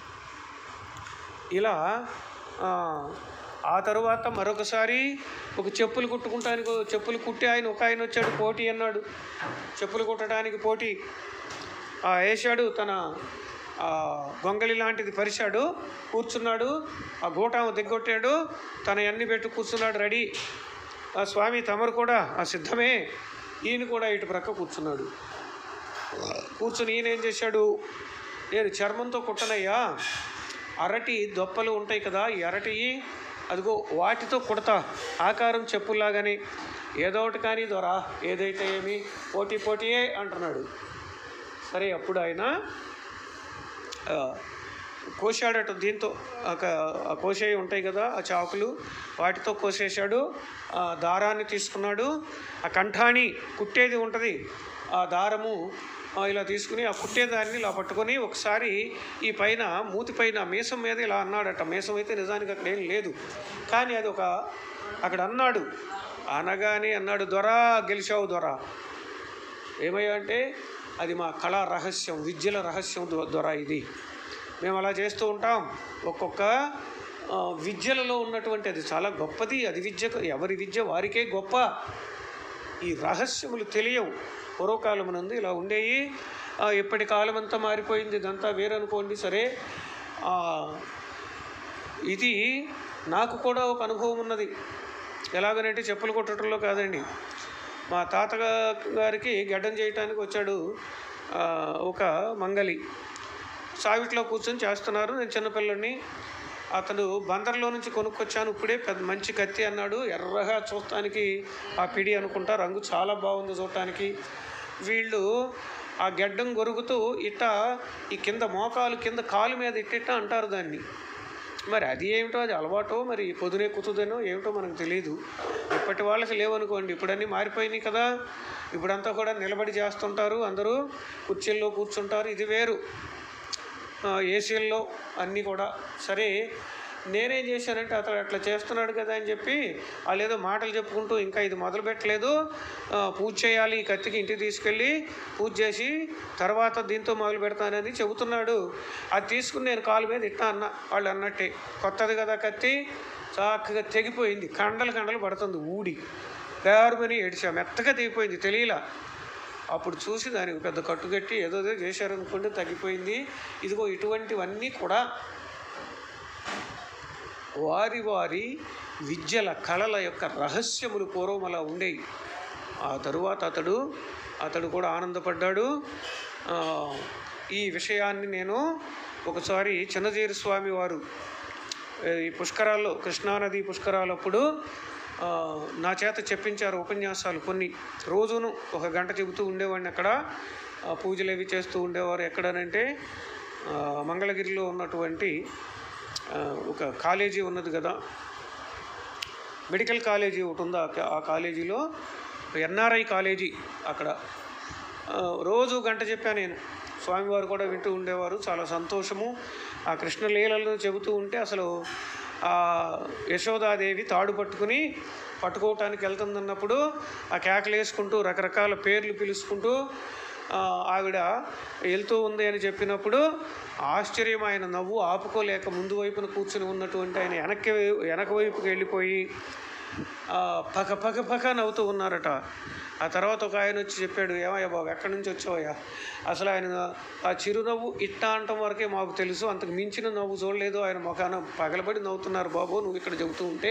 ఇలా ఆ, ఆ తరువాత మరొకసారి ఒక చెప్పులు కుట్టుకుంటానికి చెప్పులు కుట్టి ఆయన ఒక ఆయన వచ్చాడు పోటీ అన్నాడు చెప్పులు కుట్టడానికి పోటీ ఆ, వేశాడు తన ఆ, గొంగళి లాంటిది పరిచాడు కూర్చున్నాడు ఆ గోటాము దిగ్గొట్టాడు తన అన్ని పెట్టి కూర్చున్నాడు రెడీ ఆ స్వామి తమరు కూడా ఆ సిద్ధమే ఈయన కూడా ఇటు ప్రక్క కూర్చున్నాడు కూర్చుని ఈయన ఏం చేశాడు నేను చర్మంతో కుట్టనయ్యా అరటి దొప్పలు ఉంటాయి కదా ఈ అరటి అదిగో వాటితో కుడతా ఆకారం చెప్పుల్లాగానే ఏదో ఒకటి కానీ దొరా ఏదైతే ఏమి పోటీ పోటీయే అంటున్నాడు సరే అప్పుడు ఆయన ఆ, కోసాడట దీంతో ఒక- ఆ కోసేవి ఉంటాయి కదా ఆ చాకులు వాటితో కోసేశాడు ఆ దారాన్ని తీసుకున్నాడు ఆ కంఠాని కుట్టేది ఉంటుంది ఆ దారము ఆ, ఇలా తీసుకుని ఆ కుట్టేదాన్ని ఇలా పట్టుకొని ఒకసారి ఈ పైన మూతి పైన మీసం మీద ఇలా అన్నాడట మీసం అయితే నిజానికి అక్కడ ఏం లేదు కానీ అది ఒక అక్కడ అన్నాడు అనగానే అన్నాడు దొరా గెలిచావు దొరా ఏమయ్యా అంటే అది మా కళా రహస్యం విద్యల రహస్యం దొ- దొర ఇది మేము అలా చేస్తూ ఉంటాం ఒక్కొక్క ఆ, విద్యలలో ఉన్నటువంటి అది చాలా గొప్పది అది విద్య ఎవరి విద్య వారికే గొప్ప ఈ రహస్యములు తెలియవు పూర్వకాలమునందు ఇలా ఉండేవి ఆ, ఇప్పటి కాలం అంతా మారిపోయింది ఇదంతా వేరనుకోండి సరే ఆ, ఇది నాకు కూడా ఒక అనుభవం ఉన్నది ఎలాగనంటే చెప్పులు కొట్టడంలో కాదండి మా తాత గారికి గడ్డం చేయటానికి వచ్చాడు ఆ, ఒక మంగలి సావిట్లో కూర్చొని చేస్తున్నారు నేను చిన్నపిల్లని అతడు బందర్లో నుంచి కొనుక్కొచ్చాను ఇప్పుడే పెద్ద మంచి కత్తి అన్నాడు ఎర్రగా చూడటానికి ఆ పిడి అనుకుంటా రంగు చాలా బాగుంది చూడటానికి వీళ్ళు ఆ గెడ్డం గొరుగుతూ ఇట్ట ఈ కింద మోకాలు కింద కాలు మీద ఇట్టిట్ట అంటారు దాన్ని మరి అది ఏమిటో అది అలవాటో మరి పొదునెక్కుతుందనో ఏమిటో మనకు తెలియదు ఇప్పటి వాళ్ళకి లేవనుకోండి ఇప్పుడన్నీ మారిపోయినాయి కదా ఇప్పుడంతా కూడా నిలబడి చేస్తుంటారు అందరూ కుర్చీల్లో కూర్చుంటారు ఇది వేరు ఆ, ఏసీల్లో అన్నీ కూడా సరే నేనేం చేశానంటే అతను అట్లా చేస్తున్నాడు కదా అని చెప్పి వాళ్ళు ఏదో మాటలు చెప్పుకుంటూ ఇంకా ఇది మొదలు పెట్టలేదు ఆ, పూజ చేయాలి ఈ కత్తికి ఇంటికి తీసుకెళ్ళి పూజ చేసి తర్వాత దీంతో మొదలు పెడతానని చెబుతున్నాడు అది తీసుకుని నేను కాలు మీద ఇట్టా అన్న వాళ్ళు అన్నట్టే కొత్తది కదా కత్తి చక్కగా తెగిపోయింది కండలు కండలు పడుతుంది ఊడి గారుమని ఏడిచా మెత్తగా తెగిపోయింది తెలియలా అప్పుడు చూసి దానికి పెద్ద కట్టుకట్టి ఏదో ఏదో చేశారనుకుంటే తగ్గిపోయింది ఇదిగో ఇటువంటివన్నీ కూడా వారి వారి విద్యల కళల యొక్క రహస్యములు పూర్వం అలా ఉండేవి ఆ తరువాత అతడు అతడు కూడా ఆనందపడ్డాడు ఆ, ఈ విషయాన్ని నేను ఒకసారి చిన్నజీరు స్వామి వారు ఏ, ఈ పుష్కరాల్లో కృష్ణానది పుష్కరాలప్పుడు ఆ, నా చేత చెప్పించారు ఉపన్యాసాలు కొన్ని రోజును ఒక గంట చెబుతూ ఉండేవాడిని అక్కడ ఆ, పూజలు అవి చేస్తూ ఉండేవారు ఎక్కడనంటే ఆ, మంగళగిరిలో ఉన్నటువంటి ఆ, ఒక కాలేజీ ఉన్నది కదా మెడికల్ కాలేజీ ఒకటి ఉంది ఆ కా- ఆ కాలేజీలో ఎన్ఆర్ఐ కాలేజీ అక్కడ ఆ, రోజు గంట చెప్పాను నేను స్వామివారు కూడా వింటూ ఉండేవారు చాలా సంతోషము ఆ కృష్ణ లీలలను చెబుతూ ఉంటే అసలు ఆ యశోదాదేవి తాడు పట్టుకుని పట్టుకోవటానికి వెళ్తుందన్నప్పుడు ఆ కేకలు వేసుకుంటూ రకరకాల పేర్లు పిలుచుకుంటూ ఆ, ఆవిడ వెళ్తూ ఉంది అని చెప్పినప్పుడు ఆశ్చర్యం ఆయన నవ్వు ఆపుకోలేక ముందు వైపున కూర్చుని ఉన్నటువంటి ఆయన వెనక్కి వెనక వైపుకి వెళ్ళిపోయి ఆ, పక పక పక నవ్వుతూ ఉన్నారట ఆ తర్వాత ఒక ఆయన వచ్చి చెప్పాడు ఏమయ్యా బాబు ఎక్కడి నుంచి వచ్చావయ్యా అసలు ఆయన ఆ చిరునవ్వు ఇట్టా అంటం వరకే మాకు తెలుసు అంతకు మించిన నవ్వు చూడలేదు ఆయన మొఖాన పగలబడి నవ్వుతున్నారు బాబు నువ్వు ఇక్కడ చెబుతూ ఉంటే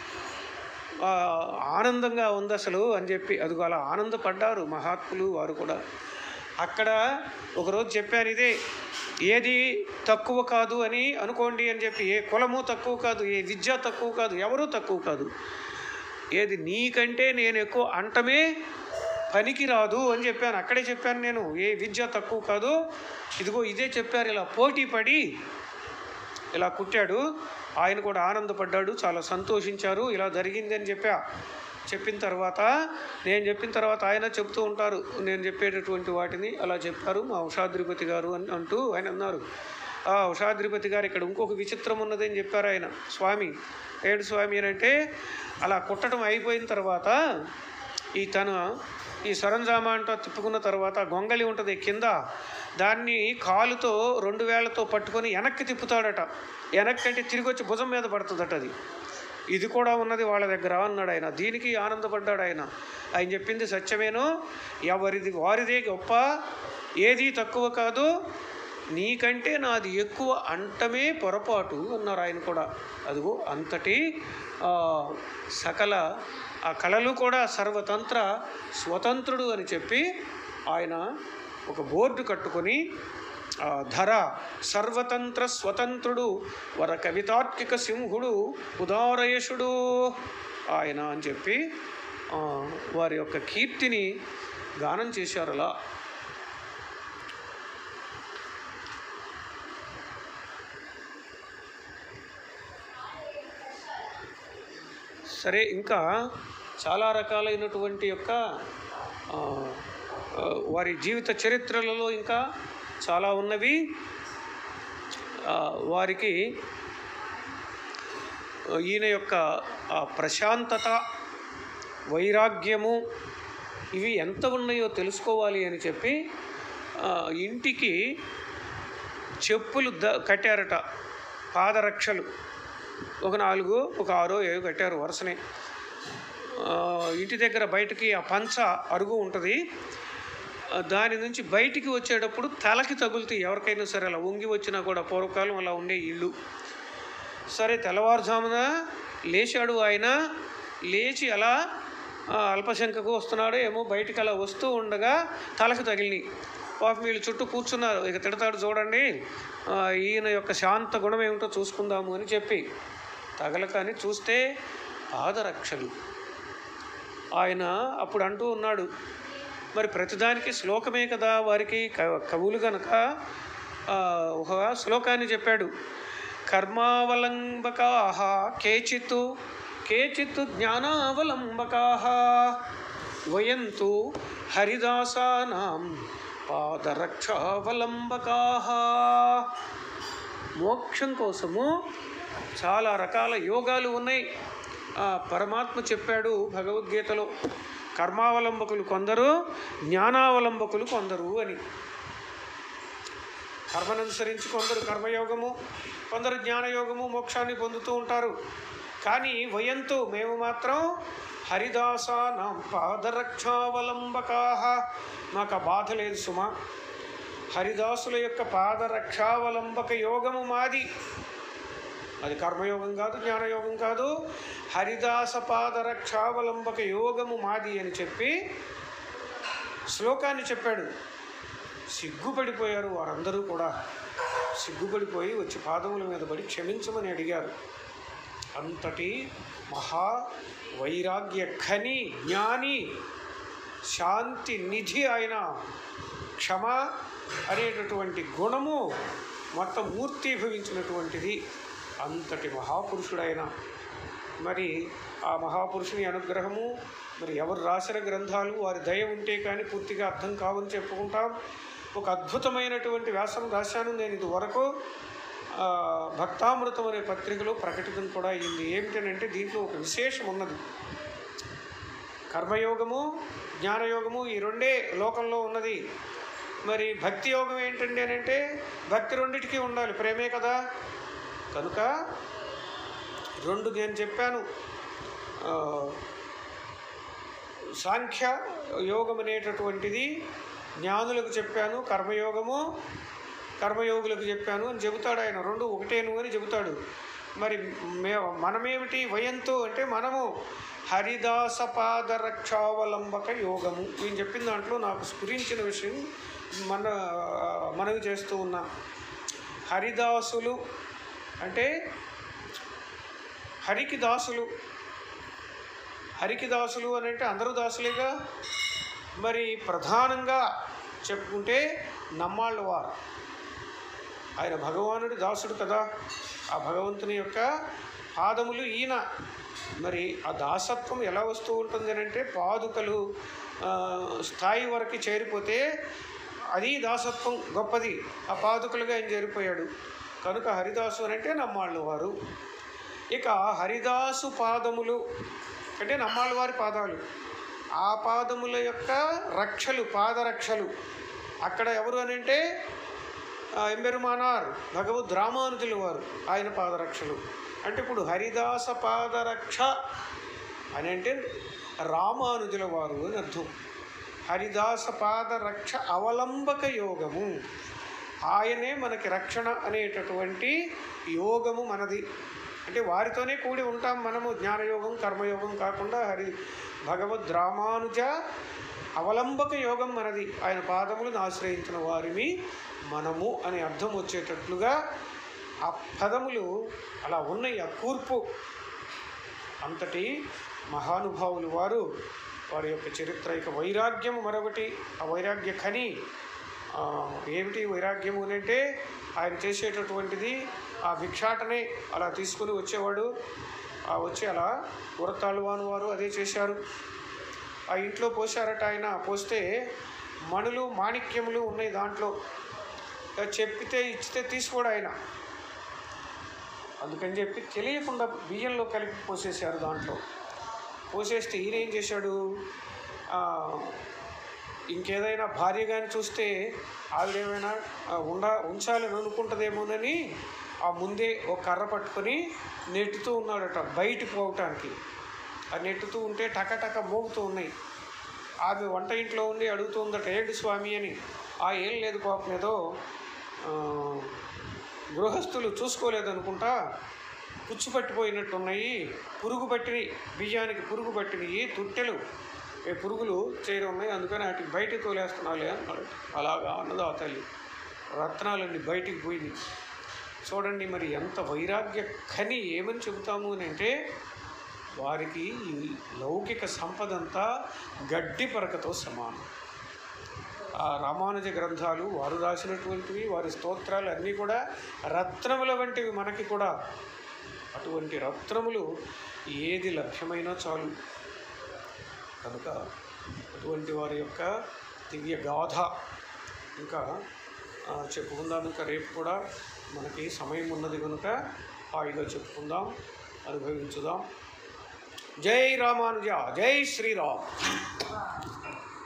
ఆ, ఆనందంగా ఉంది అసలు అని చెప్పి అదిగో అలా ఆనందపడ్డారు మహాత్ములు వారు కూడా అక్కడ ఒకరోజు చెప్పాను ఇదే ఏది తక్కువ కాదు అని అనుకోండి అని చెప్పి ఏ కులము తక్కువ కాదు ఏ విద్య తక్కువ కాదు ఎవరూ తక్కువ కాదు ఏది నీకంటే నేను ఎక్కువ అంటమే పనికి రాదు అని చెప్పాను అక్కడే చెప్పాను నేను ఏ విద్య తక్కువ కాదు ఇదిగో ఇదే చెప్పారు ఇలా పోటీ పడి ఇలా కుట్టాడు ఆయన కూడా ఆనందపడ్డాడు చాలా సంతోషించారు ఇలా జరిగింది అని చెప్పా చెప్పిన తర్వాత నేను చెప్పిన తర్వాత ఆయన చెప్తూ ఉంటారు నేను చెప్పేటటువంటి వాటిని అలా చెప్పారు మా ఉషాద్రిపతి గారు అని అంటూ ఆయన అన్నారు ఆ ఉషాద్రిపతి గారు ఇక్కడ ఇంకొక విచిత్రం ఉన్నదని చెప్పారు ఆయన స్వామి ఏడు స్వామి అని అంటే అలా కుట్టడం అయిపోయిన తర్వాత ఈ తన ఈ సరంజామా అంటూ తిప్పుకున్న తర్వాత గొంగలి ఉంటుంది కింద దాన్ని కాలుతో రెండు వేళ్లతో పట్టుకొని వెనక్కి తిప్పుతాడట వెనక్కి అంటే తిరిగి వచ్చి భుజం మీద పడుతుందట అది ఇది కూడా ఉన్నది వాళ్ళ దగ్గర అన్నాడు ఆయన దీనికి ఆనందపడ్డాడు ఆయన ఆయన చెప్పింది సత్యమేను ఎవరిది వారిదే గొప్ప ఏది తక్కువ కాదు నీకంటే నాది ఎక్కువ అంటమే పొరపాటు అన్నారు ఆయన కూడా అదిగో అంతటి ఆ, సకల ఆ కళలు కూడా సర్వతంత్ర స్వతంత్రుడు అని చెప్పి ఆయన ఒక బోర్డు కట్టుకొని ఆ, ధర సర్వతంత్ర స్వతంత్రుడు వర కవితాత్మిక సింహుడు ఉదారయశుడు ఆయన అని చెప్పి ఆ, వారి యొక్క కీర్తిని గానం చేశారు అలా సరే ఇంకా చాలా రకాలైనటువంటి యొక్క ఆ, ఆ, వారి జీవిత చరిత్రలలో ఇంకా చాలా ఉన్నవి ఆ, వారికి ఆ, ఈయన యొక్క ఆ ప్రశాంతత వైరాగ్యము ఇవి ఎంత ఉన్నాయో తెలుసుకోవాలి అని చెప్పి ఆ, ఇంటికి చెప్పులు ద కట్టారట పాదరక్షలు ఒక నాలుగు ఒక ఆరో ఏవో కట్టారు వరుసనే ఆ, ఇంటి దగ్గర బయటకి ఆ పంచ అరుగు ఉంటుంది ఆ, దాని నుంచి బయటికి వచ్చేటప్పుడు తలకి తగులుతాయి ఎవరికైనా సరే అలా వంగి వచ్చినా కూడా పూర్వకాలం అలా ఉండే ఇల్లు సరే తెల్లవారుజామున లేచాడు ఆయన లేచి అలా ఆ, అల్పశంకకు వస్తున్నాడు ఏమో బయటికి అలా వస్తూ ఉండగా తలకు తగిలినాయి పాపం వీళ్ళు చుట్టూ కూర్చున్నారు ఇక తిడతాడు చూడండి ఆ, ఈయన యొక్క శాంత గుణం ఏమిటో చూసుకుందాము అని చెప్పి తగలకని చూస్తే పాదరక్షలు ఆయన అప్పుడు అంటూ ఉన్నాడు మరి ప్రతిదానికి శ్లోకమే కదా వారికి క- కవులు గనక ఆ, ఒక శ్లోకాన్ని చెప్పాడు కర్మావలంబకా కేచిత్ కేచిత్ జ్ఞానావలంబకా వయంతు హరిదాసానాం పాదరక్షావలంబకా మోక్షం కోసము చాలా రకాల యోగాలు ఉన్నాయి ఆ పరమాత్మ చెప్పాడు భగవద్గీతలో కర్మావలంబకులు కొందరు జ్ఞానావలంబకులు కొందరు అని కర్మననుసరించి కొందరు కర్మయోగము కొందరు జ్ఞానయోగము మోక్షాన్ని పొందుతూ ఉంటారు కానీ వయంతు మేము మాత్రం హరిదాసానాం పాదరక్షావలంబకా మాకు ఆ బాధ లేదు సుమా హరిదాసుల యొక్క పాదరక్షావలంబక యోగము మాది అది కర్మయోగం కాదు జ్ఞానయోగం కాదు హరిదాస పాదరక్షావలంబక యోగము మాది అని చెప్పి శ్లోకాన్ని చెప్పాడు సిగ్గుపడిపోయారు వారందరూ కూడా సిగ్గుపడిపోయి వచ్చి పాదముల మీద పడి క్షమించమని అడిగారు అంతటి మహా వైరాగ్య ఖని జ్ఞాని శాంతి నిధి ఆయన క్షమ అనేటటువంటి గుణము మొత్తం మూర్తీభవించినటువంటిది అంతటి మహాపురుషుడైన మరి ఆ మహాపురుషుని అనుగ్రహము మరి ఎవరు రాసిన గ్రంథాలు వారి దయ ఉంటే కానీ పూర్తిగా అర్థం కావని చెప్పుకుంటాం ఒక అద్భుతమైనటువంటి వ్యాసం రాశాను నేను ఇది వరకు ఆ, భక్తామృతం అనే పత్రికలో ప్రకటితం కూడా అయింది ఏమిటనంటే దీంట్లో ఒక విశేషం ఉన్నది కర్మయోగము జ్ఞానయోగము ఈ రెండే లోకంలో ఉన్నది మరి భక్తి యోగం ఏంటండి అని అంటే భక్తి రెండిటికి ఉండాలి ప్రేమే కదా కనుక రెండు నేను చెప్పాను ఆ, సాంఖ్య యోగం అనేటటువంటిది జ్ఞానులకు చెప్పాను కర్మయోగము కర్మయోగులకు చెప్పాను అని చెబుతాడు ఆయన రెండు ఒకటేను అని చెబుతాడు మరి మే మనమేమిటి వయంతో అంటే మనము హరిదాస పాదరక్షావలంబక యోగము నేను చెప్పిన దాంట్లో నాకు స్ఫురించిన విషయం మన మనవి చేస్తూ ఉన్నా హరిదాసులు అంటే హరికి దాసులు హరికి దాసులు అని అంటే అందరూ దాసులేగా మరి ప్రధానంగా చెప్పుకుంటే నమ్మాళ్ళ వారు ఆయన భగవానుడి దాసుడు కదా ఆ భగవంతుని యొక్క పాదములు ఈయన మరి ఆ దాసత్వం ఎలా వస్తూ ఉంటుంది అని అంటే పాదుకలు ఆ, స్థాయి వరకు చేరిపోతే అది దాసత్వం గొప్పది ఆ పాదుకలుగా ఆయన చేరిపోయాడు కనుక హరిదాసు అని అంటే నమ్మాళ్ళు వారు ఇక హరిదాసు పాదములు అంటే నమ్మాళ్ళ వారి పాదాలు ఆ పాదముల యొక్క రక్షలు పాదరక్షలు అక్కడ ఎవరు అని అంటే ఆ, ఎంబెరుమానార్ భగవద్ రామానుజుల వారు ఆయన పాదరక్షలు అంటే ఇప్పుడు హరిదాస పాదరక్ష అని అంటే రామానుజుల వారు అని అర్థం హరిదాస పాదరక్ష అవలంబక యోగము ఆయనే మనకి రక్షణ అనేటటువంటి యోగము మనది అంటే వారితోనే కూడి ఉంటాం మనము జ్ఞానయోగం కర్మయోగం కాకుండా హరి భగవద్ రామానుజ అవలంబక యోగం మనది ఆయన పాదములను ఆశ్రయించిన వారిని మనము అనే అర్థం వచ్చేటట్లుగా ఆ పదములు అలా ఉన్నాయి ఆ కూర్పు అంతటి మహానుభావులు వారు వారి యొక్క చరిత్ర ఇక వైరాగ్యము మరొకటి ఆ వైరాగ్య ఖని ఆ, ఏమిటి వైరాగ్యము అని అంటే ఆయన చేసేటటువంటిది ఆ భిక్షాటనే అలా తీసుకుని వచ్చేవాడు ఆ వచ్చి అలా ఉరతాళ్ళవాను వారు అదే చేశారు ఆ ఇంట్లో పోశారట ఆయన పోస్తే మణులు మాణిక్యములు ఉన్నాయి దాంట్లో చెప్పితే ఇచ్చితే తీసుకోడు ఆయన అందుకని చెప్పి తెలియకుండా బియ్యంలో కలిపి పోసేశారు దాంట్లో పోసేస్తే ఈయన ఏం చేశాడు ఆ, ఇంకేదైనా భార్య కానీ చూస్తే ఆవిడేమైనా ఆ, ఉండ ఉంచాలని అనుకుంటుందేమోనని ఆ ముందే ఒక కర్ర పట్టుకొని నెట్టుతూ ఉన్నాడట బయటికి పోవటానికి ఆ నెట్టుతూ ఉంటే టకటక మోగుతూ ఉన్నాయి ఆమె వంట ఇంట్లో ఉండి అడుగుతూ ఉందట ఏంటి స్వామి అని ఆ ఏం లేదు పాపం ఏదో ఆ, గృహస్థులు చూసుకోలేదనుకుంటా పుచ్చు పట్టిపోయినట్టున్నాయి పురుగు పట్టినవి బియ్యానికి పురుగు పట్టినవి తుట్టెలు ఏ పురుగులు చేరి ఉన్నాయి అందుకని వాటికి బయటికి తోలేస్తున్నాలే అన్నాడు అలాగా అన్నది ఆ తల్లి రత్నాలన్నీ బయటికి పోయింది చూడండి మరి ఎంత వైరాగ్య ఖని ఏమని చెబుతాము అని అంటే వారికి ఈ లౌకిక సంపద అంతా గడ్డి పరకతో సమానం ఆ రామానుజ గ్రంథాలు వారు రాసినటువంటివి వారి స్తోత్రాలు అన్నీ కూడా రత్నముల వంటివి మనకి కూడా అటువంటి రత్నములు ఏది లభ్యమైనా చాలు కనుక అటువంటి వారి యొక్క దివ్య గాథ ఇంకా ఆ, చెప్పుకుందాం ఇంకా రేపు కూడా మనకి సమయం ఉన్నది కనుక హాయిగా చెప్పుకుందాం అనుభవించుదాం జై రామానుజ జై శ్రీరామ్